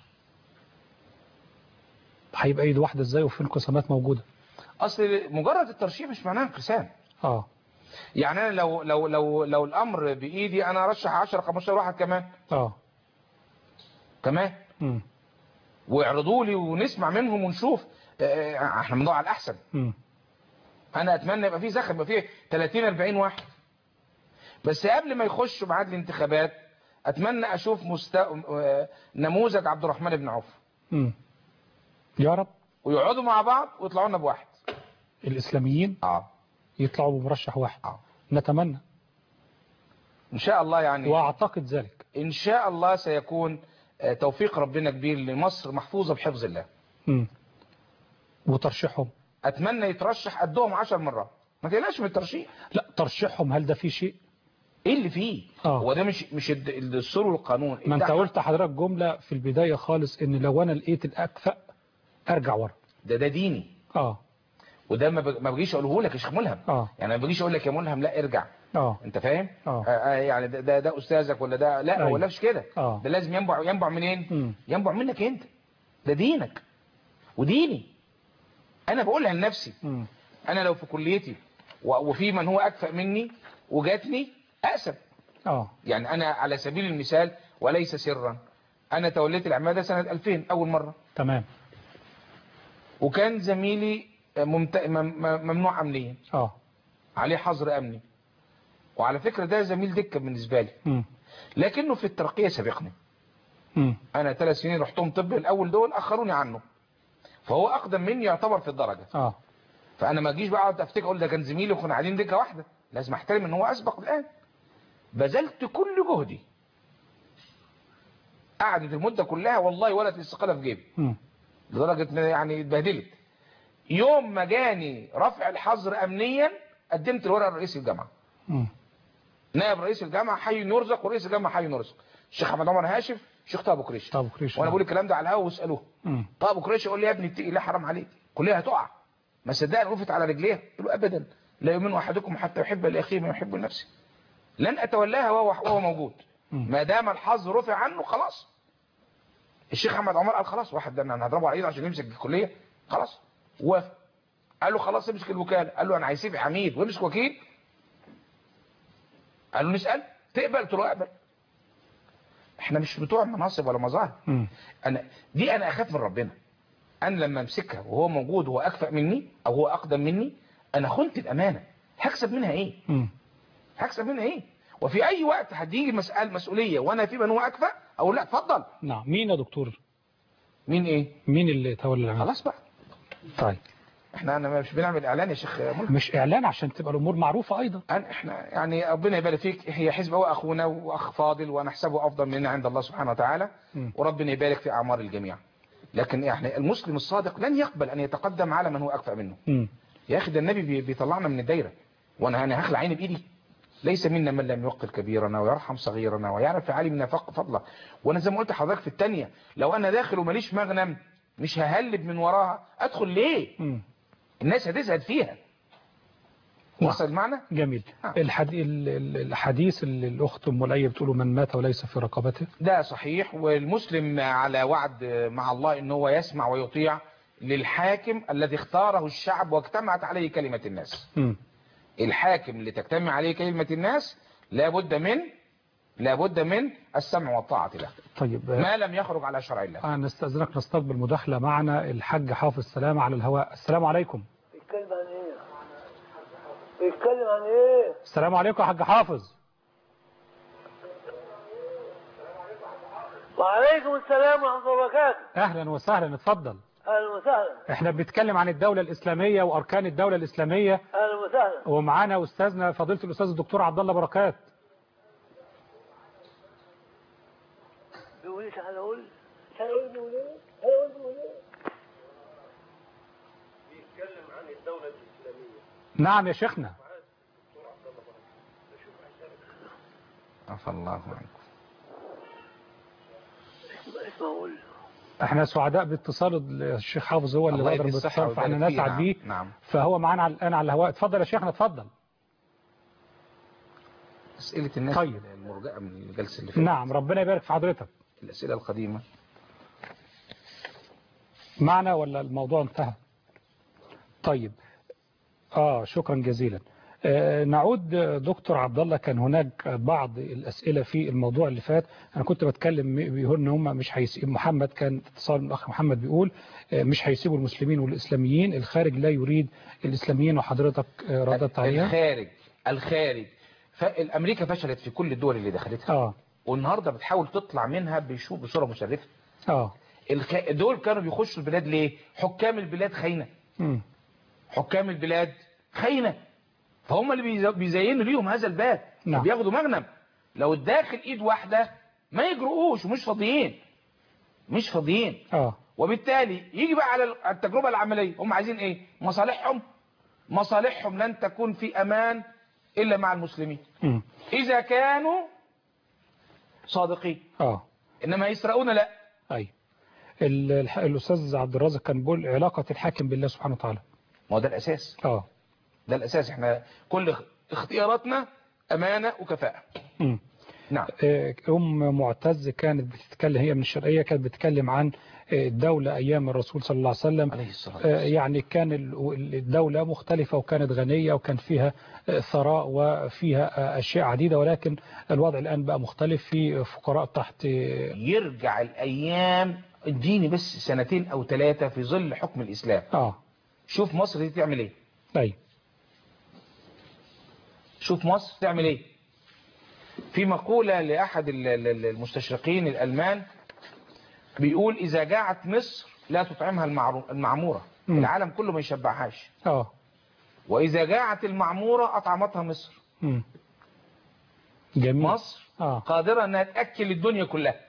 هيبقى ايد واحده ازاي وفي انقسامات موجوده اصل مجرد الترشيح مش معناه انقسام اه يعني انا لو لو لو لو الامر بايدي انا ارشح 10 15 واحد كمان اه كمان مم. ويعرضوا لي ونسمع منهم ونشوف آه، احنا بندور على الاحسن مم. انا اتمنى يبقى في زخم يبقى في 30 40 واحد بس قبل ما يخشوا ميعاد الانتخابات اتمنى اشوف مست... آه، نموذج عبد الرحمن بن عوف مم. يا رب ويقعدوا مع بعض ويطلعوا لنا بواحد الاسلاميين اه يطلعوا بمرشح واحد اه نتمنى ان شاء الله يعني واعتقد ذلك ان شاء الله سيكون آه، توفيق ربنا كبير لمصر محفوظه بحفظ الله مم. وترشيحهم اتمنى يترشح قدهم 10 مرات ما تقلقش من الترشيح لا ترشيحهم هل ده فيه شيء ايه اللي فيه آه. هو ده مش مش الد- الدستور والقانون ما انت ده- قلت حضرتك جمله في البدايه خالص ان لو انا لقيت الاكفأ ارجع ورا ده ده ديني اه وده ما بج- ما بجيش اقوله لك يا شيخ ملهم اه يعني ما بجيش اقول لك يا ملهم لا ارجع اه انت فاهم آه. آه آه يعني ده, ده ده استاذك ولا ده لا أيوة. هو لا مش كده آه. ده لازم ينبع ينبع منين مم. ينبع منك انت ده دينك وديني انا بقولها لنفسي مم. انا لو في كليتي و- وفي من هو اكفأ مني وجاتني اقسم اه يعني انا على سبيل المثال وليس سرا انا توليت العماده سنه 2000 اول مره تمام وكان زميلي ممت... مم- مم- ممنوع امنيا اه عليه حظر امني وعلى فكره ده زميل دكه بالنسبه لي مم. لكنه في الترقيه سبقني مم. انا ثلاث سنين رحتهم طب الاول دول اخروني عنه فهو اقدم مني يعتبر في الدرجه اه فانا ما اجيش بقى اقعد افتكر اقول ده كان زميلي وكنا قاعدين دكه واحده لازم احترم ان هو اسبق الان بذلت كل جهدي قعدت المده كلها والله ولا الاستقاله في جيبي مم. لدرجه ان يعني اتبهدلت يوم ما جاني رفع الحظر امنيا قدمت الورقه لرئيس الجامعه مم. نائب رئيس الجامعه حي يرزق ورئيس الجامعه حي يرزق الشيخ احمد عمر هاشم الشيخ طه ابو كريش طب كريش وانا بقول الكلام ده على الهوا واسالوه مم. طه ابو كريش يقول لي يا ابني اتقي الله حرام عليك كليه هتقع ما صدقني وقفت على رجليها قلت له ابدا لا يؤمن احدكم حتى يحب لاخيه ما يحب لنفسه لن اتولاها وهو وهو موجود مم. ما دام الحظ رفع عنه خلاص الشيخ احمد عمر قال خلاص واحد ده انا هضربه على ايده عشان يمسك الكليه خلاص وافق قال له خلاص امسك الوكاله قال له انا هيسيب عميد ويمسك وكيل قال له نسال تقبل قلت له اقبل احنا مش بتوع مناصب ولا مظاهر مم. انا دي انا اخاف من ربنا انا لما امسكها وهو موجود وهو اكفأ مني او هو اقدم مني انا خنت الامانه هكسب منها ايه مم. هكسب منها ايه وفي اي وقت هتيجي مسألة مسؤوليه وانا في من هو اكفأ اقول لا اتفضل نعم مين يا دكتور مين ايه مين اللي تولى العمل خلاص بقى طيب احنا انا مش بنعمل اعلان يا شيخ ملهم مش اعلان عشان تبقى الامور معروفه ايضا أنا- احنا يعني ربنا يبارك فيك هي حزب هو اخونا واخ فاضل ونحسبه افضل مننا عند الله سبحانه وتعالى مم. وربنا يبارك في اعمار الجميع لكن احنا المسلم الصادق لن يقبل ان يتقدم على من هو اكفأ منه مم. يا اخي ده النبي بي- بيطلعنا من الدايره وانا انا هخلع عيني بايدي ليس منا من لم يوقر كبيرنا ويرحم صغيرنا ويعرف في عالمنا فق- فضله وانا زي ما قلت لحضرتك في الثانيه لو انا داخل وماليش مغنم مش ههلب من وراها ادخل ليه مم. الناس هتزهد فيها نعم. وصل المعنى جميل نعم. الحديث, الحديث اللي الأخت أم الأية بتقوله من مات وليس في رقبته ده صحيح والمسلم على وعد مع الله ان هو يسمع ويطيع للحاكم الذي اختاره الشعب واجتمعت عليه كلمة الناس مم. الحاكم اللي تجتمع عليه كلمة الناس لابد من لابد من السمع والطاعة له طيب ما لم يخرج على شرع الله أنا نستأذنك نستقبل مداخلة معنا الحاج حافظ سلامة على الهواء السلام عليكم بيتكلم عن ايه؟ بيتكلم عن ايه؟ السلام عليكم يا حاج حافظ وعليكم السلام ورحمة الله وبركاته أهلا وسهلا اتفضل اهلا وسهلا احنا بنتكلم عن الدولة الإسلامية وأركان الدولة الإسلامية اهلا وسهلا ومعانا أستاذنا فضيلة الأستاذ الدكتور عبد الله بركات بيقول ايش انا اقول؟ انا اقول بيقول ايه؟ انا اقول بيقول ايه؟ نعم يا شيخنا عفى الله عنكم اسمع اقول احنا سعداء باتصال الشيخ حافظ هو اللي الله بدر يدي الصحة باتصال فاحنا ويبارك فيه، نسعد نعم، بيه نعم. فهو معانا على- الآن على الهواء اتفضل يا شيخنا اتفضل أسئلة الناس طيب. المرجئة من الجلسة اللي فاتت نعم ربنا يبارك في حضرتك الأسئلة القديمة معنا ولا الموضوع انتهى طيب اه شكرا جزيلا آه نعود آه، دكتور عبد الله كان هناك بعض الأسئلة في الموضوع اللي فات أنا كنت بتكلم بيقول إن هم مش هيسيب محمد كان اتصال من الأخ محمد بيقول آه، مش هيسيبوا المسلمين والإسلاميين الخارج لا يريد الإسلاميين وحضرتك آه، ردت عليها الخارج الخارج فالأمريكا فشلت في كل الدول اللي دخلتها اه والنهاردة بتحاول تطلع منها بشو بصورة مشرفة اه الخ... دول كانوا بيخشوا البلاد ليه حكام البلاد خاينة مم. حكام البلاد خاينة فهم اللي بيز- بيزينوا ليهم هذا الباب نعم. بياخدوا مغنم لو الداخل ايد واحدة ما يجرؤوش ومش فاضيين مش فاضيين اه وبالتالي يجي بقى على التجربة العملية هم عايزين ايه مصالحهم مصالحهم لن تكون في امان الا مع المسلمين مم. اذا كانوا صادقين اه انما يسرقون لا اي ال- الح- الأستاذ عبد الرازق كان بيقول علاقة الحاكم بالله سبحانه وتعالى ما هو ده الاساس اه ده الاساس احنا كل اخ- اختياراتنا امانة وكفاءة مم. نعم آه، أم معتز كانت بتتكلم هي من الشرقية كانت بتتكلم عن آه، الدولة أيام الرسول صلى الله عليه وسلم عليه الصلاة آه، يعني كان ال- الدولة مختلفة وكانت غنية وكان فيها آه، ثراء وفيها آه، أشياء عديدة ولكن الوضع الآن بقى مختلف في فقراء تحت آه، يرجع الايام اديني بس سنتين او ثلاثة في ظل حكم الاسلام آه شوف مصر دي تعمل ايه أي شوف مصر تعمل ايه في مقولة لأحد ال- ال- المستشرقين الألمان بيقول إذا جاعت مصر لا تطعمها المعرو- المعمورة مم. العالم كله ما يشبعهاش آه وإذا جاعت المعمورة أطعمتها مصر مم. جميل مصر آه قادرة أنها تأكل الدنيا كلها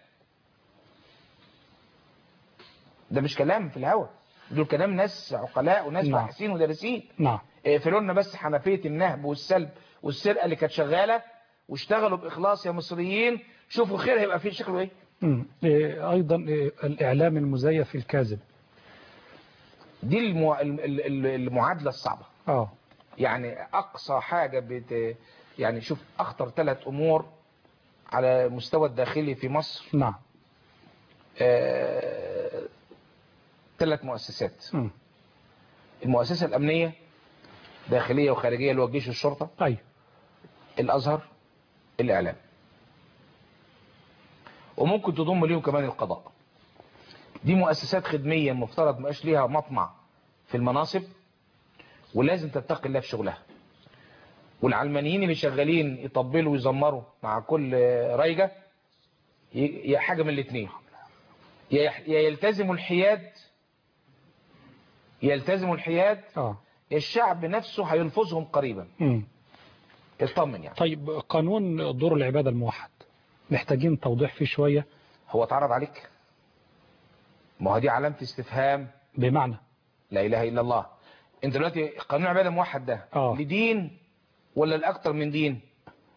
ده مش كلام في الهوا دول كلام ناس عقلاء وناس نعم. باحثين ودارسين نعم اقفلوا لنا بس حنفيه النهب والسلب والسرقه اللي كانت شغاله واشتغلوا باخلاص يا مصريين شوفوا خير هيبقى فيه شكله ايه مم. آه، أيضا آه، الإعلام المزيف الكاذب دي المو... ال- ال- ال- المعادله الصعبه آه يعني اقصى حاجه بت... يعني شوف اخطر ثلاث امور على المستوى الداخلي في مصر نعم ثلاث مؤسسات مم. المؤسسه الامنيه داخليه وخارجيه اللي هو الجيش والشرطه أي الازهر الاعلام وممكن تضم ليهم كمان القضاء دي مؤسسات خدمية المفترض ما يبقاش ليها مطمع في المناصب ولازم تتقي الله في شغلها والعلمانيين اللي شغالين يطبلوا ويزمروا مع كل ريجة ي- يا حاجة من الاثنين يا يح- يا يلتزموا الحياد يلتزموا الحياد آه يا الشعب نفسه هيلفظهم قريبا مم. اطمن يعني طيب قانون دور العبادة الموحد محتاجين توضيح فيه شوية هو اتعرض عليك ما هو دي علامة استفهام بمعنى لا إله إلا الله انت دلوقتي قانون العبادة موحد ده آه. لدين ولا لأكتر من دين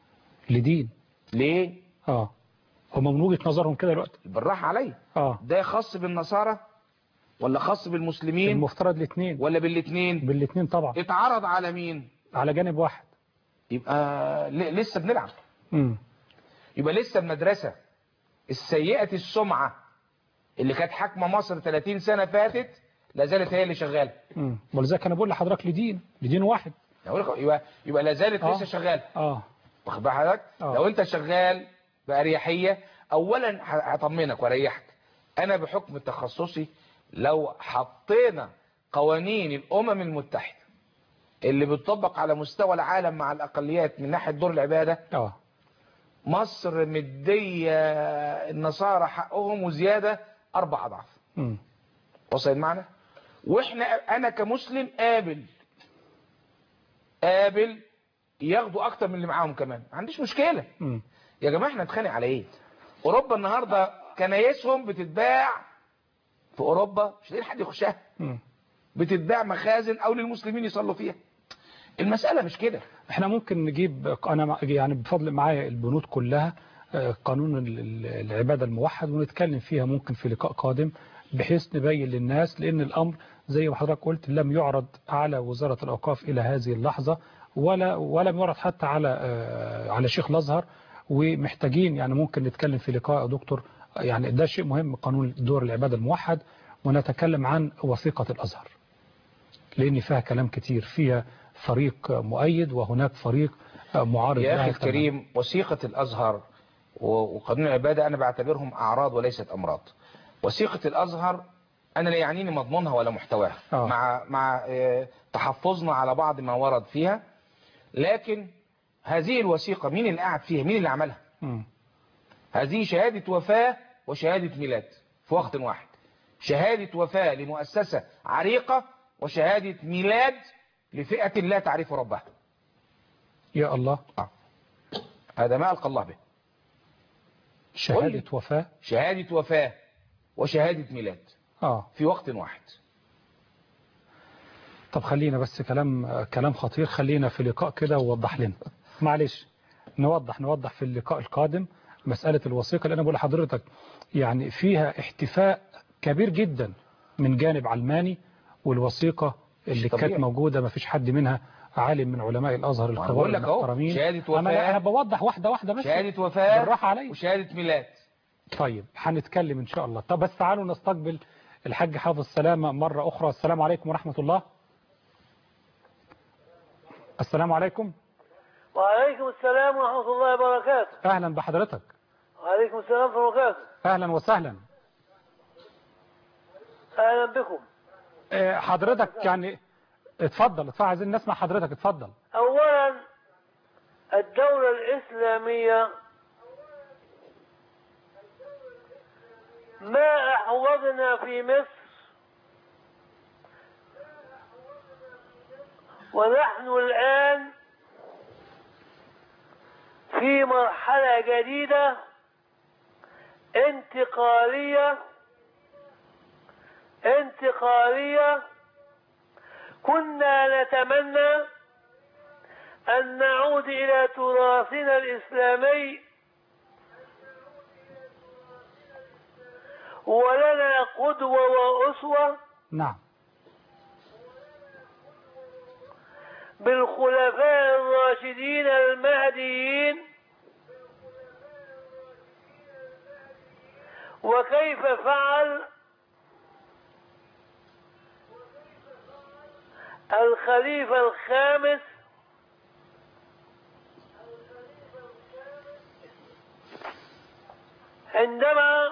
لدين ليه اه هم من وجهة نظرهم كده دلوقتي بالراحة عليا اه ده خاص بالنصارى ولا خاص بالمسلمين المفترض الاثنين ولا بالاثنين بالاثنين طبعا اتعرض على مين على جانب واحد يبقى ل- لسه بنلعب امم يبقى لسه المدرسة السيئة السمعة اللي كانت حاكمة مصر 30 سنة فاتت لا زالت هي اللي شغالة امم ولذلك انا بقول لحضرتك لدين لدين واحد أقول لك يبقى يبقى لا زالت آه. لسه شغالة اه واخد بال حضرتك آه. لو انت شغال بأريحية اولا ه- هطمنك واريحك انا بحكم تخصصي لو حطينا قوانين الامم المتحدة اللي بتطبق على مستوى العالم مع الاقليات من ناحية دور العبادة اه مصر مدية النصارى حقهم وزيادة اربع اضعاف امم وصل المعنى واحنا انا كمسلم قابل قابل ياخدوا اكتر من اللي معاهم كمان ما عنديش مشكلة امم يا جماعة احنا نتخانق على ايه اوروبا النهاردة كنايسهم بتتباع في اوروبا مش لاقيين حد يخشها امم بتتباع مخازن او للمسلمين يصلوا فيها المسألة مش كده احنا ممكن نجيب انا مع- يعني بفضل معايا البنود كلها آه، قانون ال- ال- العبادة الموحد ونتكلم فيها ممكن في لقاء قادم بحيث نبين للناس لان الامر زي ما حضرتك قلت لم يعرض على وزارة الاوقاف الى هذه اللحظة ولا ولم يعرض حتى على آه، على شيخ الازهر ومحتاجين يعني ممكن نتكلم في لقاء يا دكتور يعني ده شيء مهم قانون دور العبادة الموحد ونتكلم عن وثيقة الازهر لان فيها كلام كتير فيها فريق مؤيد وهناك فريق معارض يا لها اخي تماماً. الكريم وثيقة الازهر و- وقانون العبادة انا بعتبرهم اعراض وليست امراض وثيقة الازهر انا لا يعنيني مضمونها ولا محتواها آه. مع مع آه، تحفظنا على بعض ما ورد فيها لكن هذه الوثيقة مين اللي قاعد فيها مين اللي عملها مم. هذه شهادة وفاة وشهادة ميلاد في وقت واحد شهادة وفاة لمؤسسة عريقة وشهادة ميلاد لفئة لا تعرف ربها يا الله هذا ما ألقى الله به قول لي. شهادة وفاة شهادة وفاة وشهادة ميلاد اه في وقت واحد طب خلينا بس كلام كلام خطير خلينا في لقاء كده ووضح لنا معلش نوضح نوضح في اللقاء القادم مسألة الوثيقة لأن أنا بقول لحضرتك يعني فيها احتفاء كبير جدا من جانب علماني والوثيقة اللي طبيعي. كانت موجودة ما فيش حد منها عالم من علماء الأزهر وأنا الكبار بقول لك أهو، المحترمين شهادة أنا, وفاة. أنا بوضح واحدة واحدة بس شهادة وفاة بالراحة عليا وشهادة ميلاد طيب هنتكلم إن شاء الله طب بس تعالوا نستقبل الحاج حافظ سلامة مرة أخرى السلام عليكم ورحمة الله السلام عليكم وعليكم السلام ورحمة الله وبركاته أهلا بحضرتك وعليكم السلام ورحمة الله وبركاته أهلا وسهلا أهلا بكم آه، حضرتك يعني اتفضل اتفضل عايزين نسمع حضرتك اتفضل أولا الدولة الإسلامية ما أحوجنا في مصر ونحن الآن في مرحلة جديدة انتقالية انتقالية كنا نتمنى أن نعود إلى تراثنا الإسلامي ولنا قدوة وأسوة نعم بالخلفاء الراشدين المهديين وكيف فعل الخليفة الخامس عندما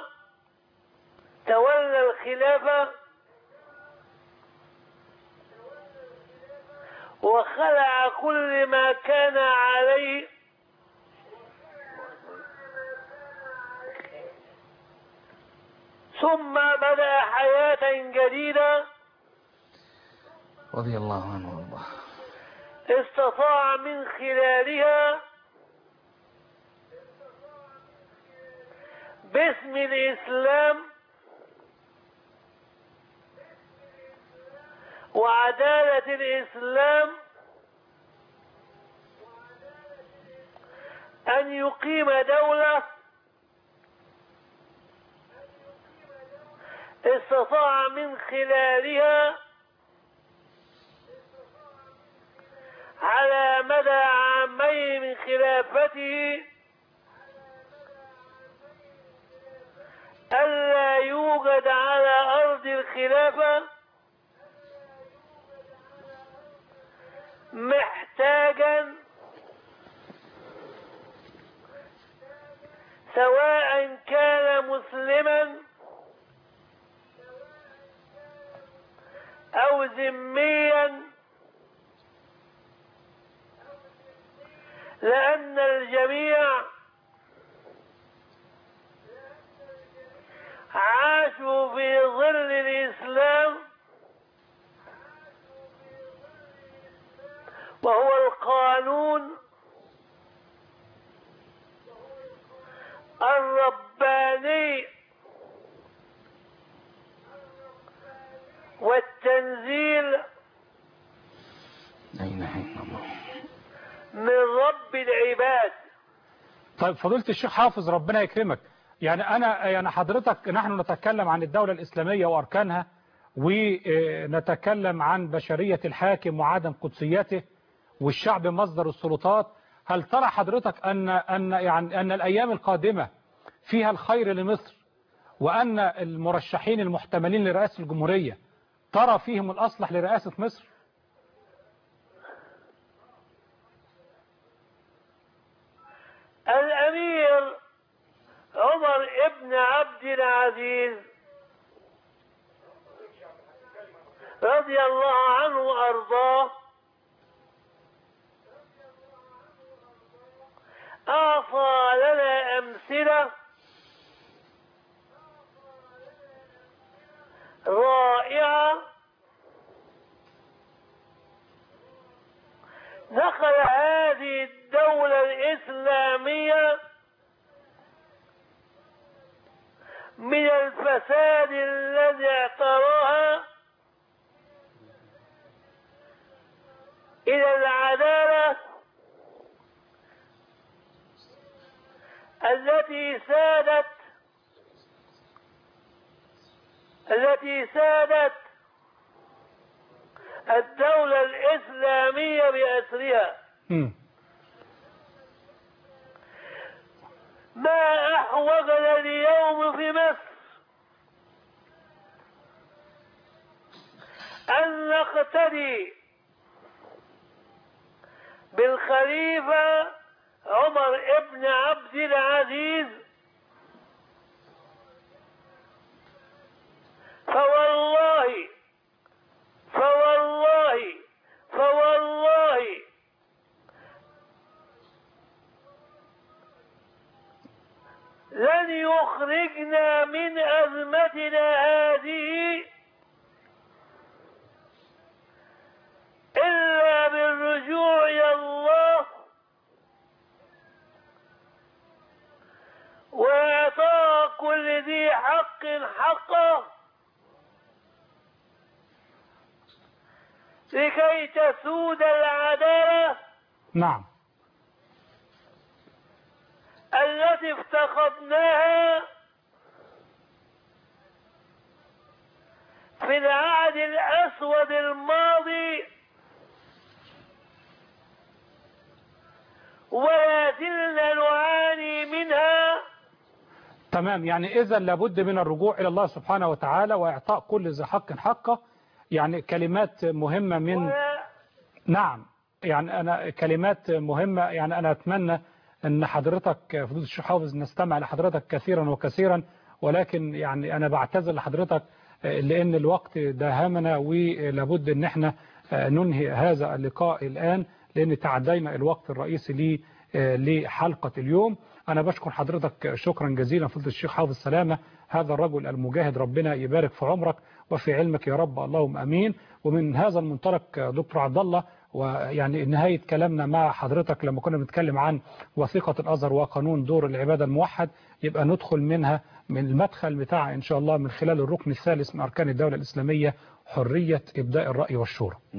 تولى الخلافة وخلع كل ما كان عليه ثم بدأ حياة جديدة رضي الله عنه والله استطاع من خلالها باسم الإسلام وعدالة الإسلام أن أن يقيم دولة استطاع من خلالها على مدى عامين من خلافته ألا يوجد على أرض الخلافة محتاجا سواء كان مسلما أو ذميا لأن الجميع عاشوا في ظل الإسلام وهو القانون الرباني والتنزيل لا إله إلا الله من رب العباد طيب فضيلة الشيخ حافظ ربنا يكرمك يعني أنا يعني حضرتك نحن نتكلم عن الدولة الإسلامية وأركانها ونتكلم عن بشرية الحاكم وعدم قدسيته والشعب مصدر السلطات هل ترى حضرتك أن أن يعني أن الأيام القادمة فيها الخير لمصر وأن المرشحين المحتملين لرئاسة الجمهورية ترى فيهم الأصلح لرئاسة مصر؟ الأمير عمر ابن عبد العزيز رضي الله عنه وأرضاه أعطى لنا أمثلة رائعة نقل هذه الدولة الإسلامية من الفساد الذي اعتراها إلى العدالة التي سادت التي سادت الدولة الإسلامية بأسرها مم. ما أحوجنا اليوم في مصر أن نقتدي بالخليفة عمر ابن عبد العزيز فوالله فوالله فوالله لن يخرجنا من أزمتنا هذه إلا بالرجوع إلى الله وإعطاء كل ذي حق حقه لكي تسود العدالة نعم التي افتقدناها في العهد الأسود الماضي ولا زلنا نعاني منها تمام يعني إذا لابد من الرجوع إلى الله سبحانه وتعالى وإعطاء كل ذي حق حقه يعني كلمات مهمة من ولا نعم يعني أنا كلمات مهمة يعني أنا أتمنى أن حضرتك فضيلة الشيخ حافظ نستمع لحضرتك كثيرا وكثيرا ولكن يعني أنا بعتذر لحضرتك لأن الوقت داهمنا ولابد أن احنا ننهي هذا اللقاء الآن لأن تعدينا الوقت الرئيسي لي لحلقة اليوم أنا بشكر حضرتك شكرا جزيلا فضيلة الشيخ حافظ سلامة هذا الرجل المجاهد ربنا يبارك في عمرك وفي علمك يا رب اللهم أمين ومن هذا المنطلق دكتور عبد الله ويعني نهاية كلامنا مع حضرتك لما كنا بنتكلم عن وثيقة الأزهر وقانون دور العبادة الموحد يبقى ندخل منها من المدخل بتاعها إن شاء الله من خلال الركن الثالث من أركان الدولة الإسلامية حرية إبداء الرأي والشورى نعم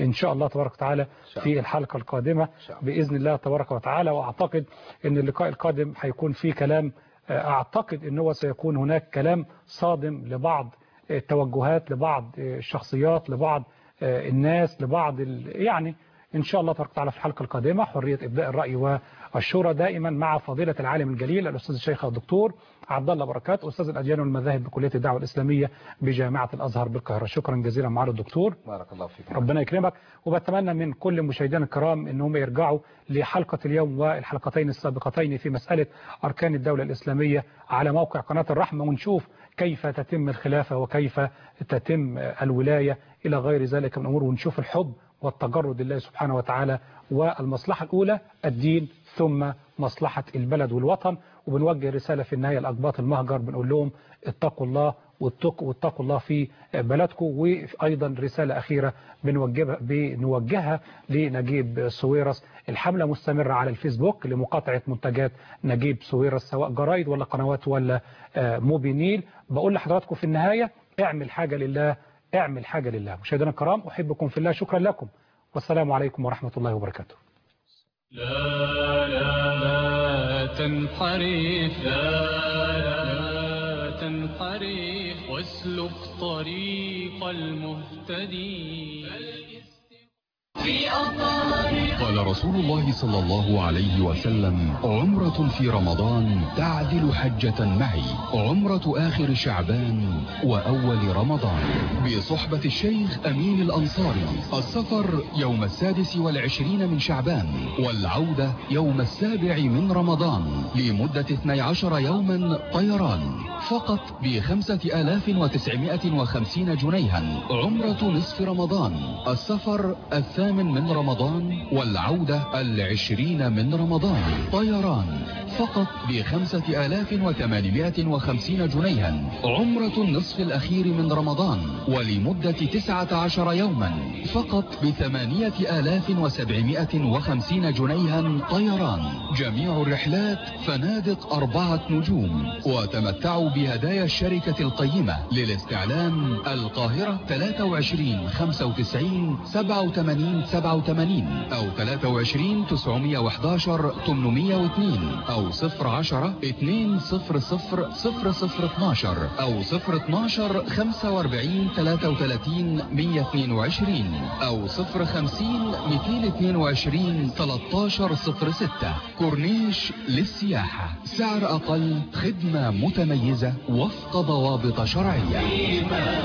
إن شاء الله تبارك وتعالى في الحلقة القادمة بإذن الله تبارك وتعالى وأعتقد أن اللقاء القادم هيكون فيه كلام أعتقد أن هو سيكون هناك كلام صادم لبعض التوجهات لبعض الشخصيات لبعض الناس لبعض يعني إن شاء الله تبارك وتعالى في الحلقة القادمة حرية إبداء الرأي والشورى دائما مع فضيلة العالم الجليل الأستاذ الشيخ الدكتور عبد الله بركات أستاذ الأديان والمذاهب بكلية الدعوة الإسلامية بجامعة الأزهر بالقاهرة شكرا جزيلا معالي الدكتور بارك الله فيك ربنا يكرمك وبتمنى من كل مشاهدينا الكرام ان هم يرجعوا لحلقة اليوم والحلقتين السابقتين في مسألة أركان الدولة الإسلامية على موقع قناة الرحمة ونشوف كيف تتم الخلافة وكيف تتم الولاية إلى غير ذلك من الأمور ونشوف الحب والتجرد لله سبحانه وتعالى والمصلحة الأولى الدين ثم مصلحة البلد والوطن وبنوجه رسالة في النهاية الأقباط المهجر بنقول لهم اتقوا الله واتقوا الله في بلدكم وأيضا رسالة أخيرة بنوجهها, بنوجهها لنجيب سويرس الحملة مستمرة على الفيسبوك لمقاطعة منتجات نجيب سويرس سواء جرايد ولا قنوات ولا موبينيل بقول لحضراتكم في النهاية اعمل حاجة لله اعمل حاجة لله مشاهدينا الكرام أحبكم في الله شكرا لكم والسلام عليكم ورحمة الله وبركاته لا لا لا تنحرف لا لا تنحرف واسلك طريق المهتدين قال رسول الله صلى الله عليه وسلم عمرة في رمضان تعدل حجة معي عمرة آخر شعبان وأول رمضان بصحبة الشيخ أمين الأنصاري السفر يوم السادس والعشرين من شعبان والعودة يوم السابع من رمضان لمدة 12 يوما طيران فقط بخمسة آلاف وتسعمائة وخمسين جنيها عمرة نصف رمضان السفر الثامن من رمضان والعودة العشرين من رمضان طيران فقط بخمسة آلاف وثمانمائة وخمسين جنيها عمرة النصف الأخير من رمضان ولمدة تسعة عشر يوما فقط بثمانية آلاف وسبعمائة وخمسين جنيها طيران جميع الرحلات فنادق أربعة نجوم وتمتعوا بهدايا الشركة القيمة للاستعلام القاهرة 23 95 87 87 أو 23 911 802 أو 010 200 0012 أو 012 45 33 122 أو 050 222 13 06 كورنيش للسياحة سعر أقل خدمة متميزة وفق ضوابط شرعية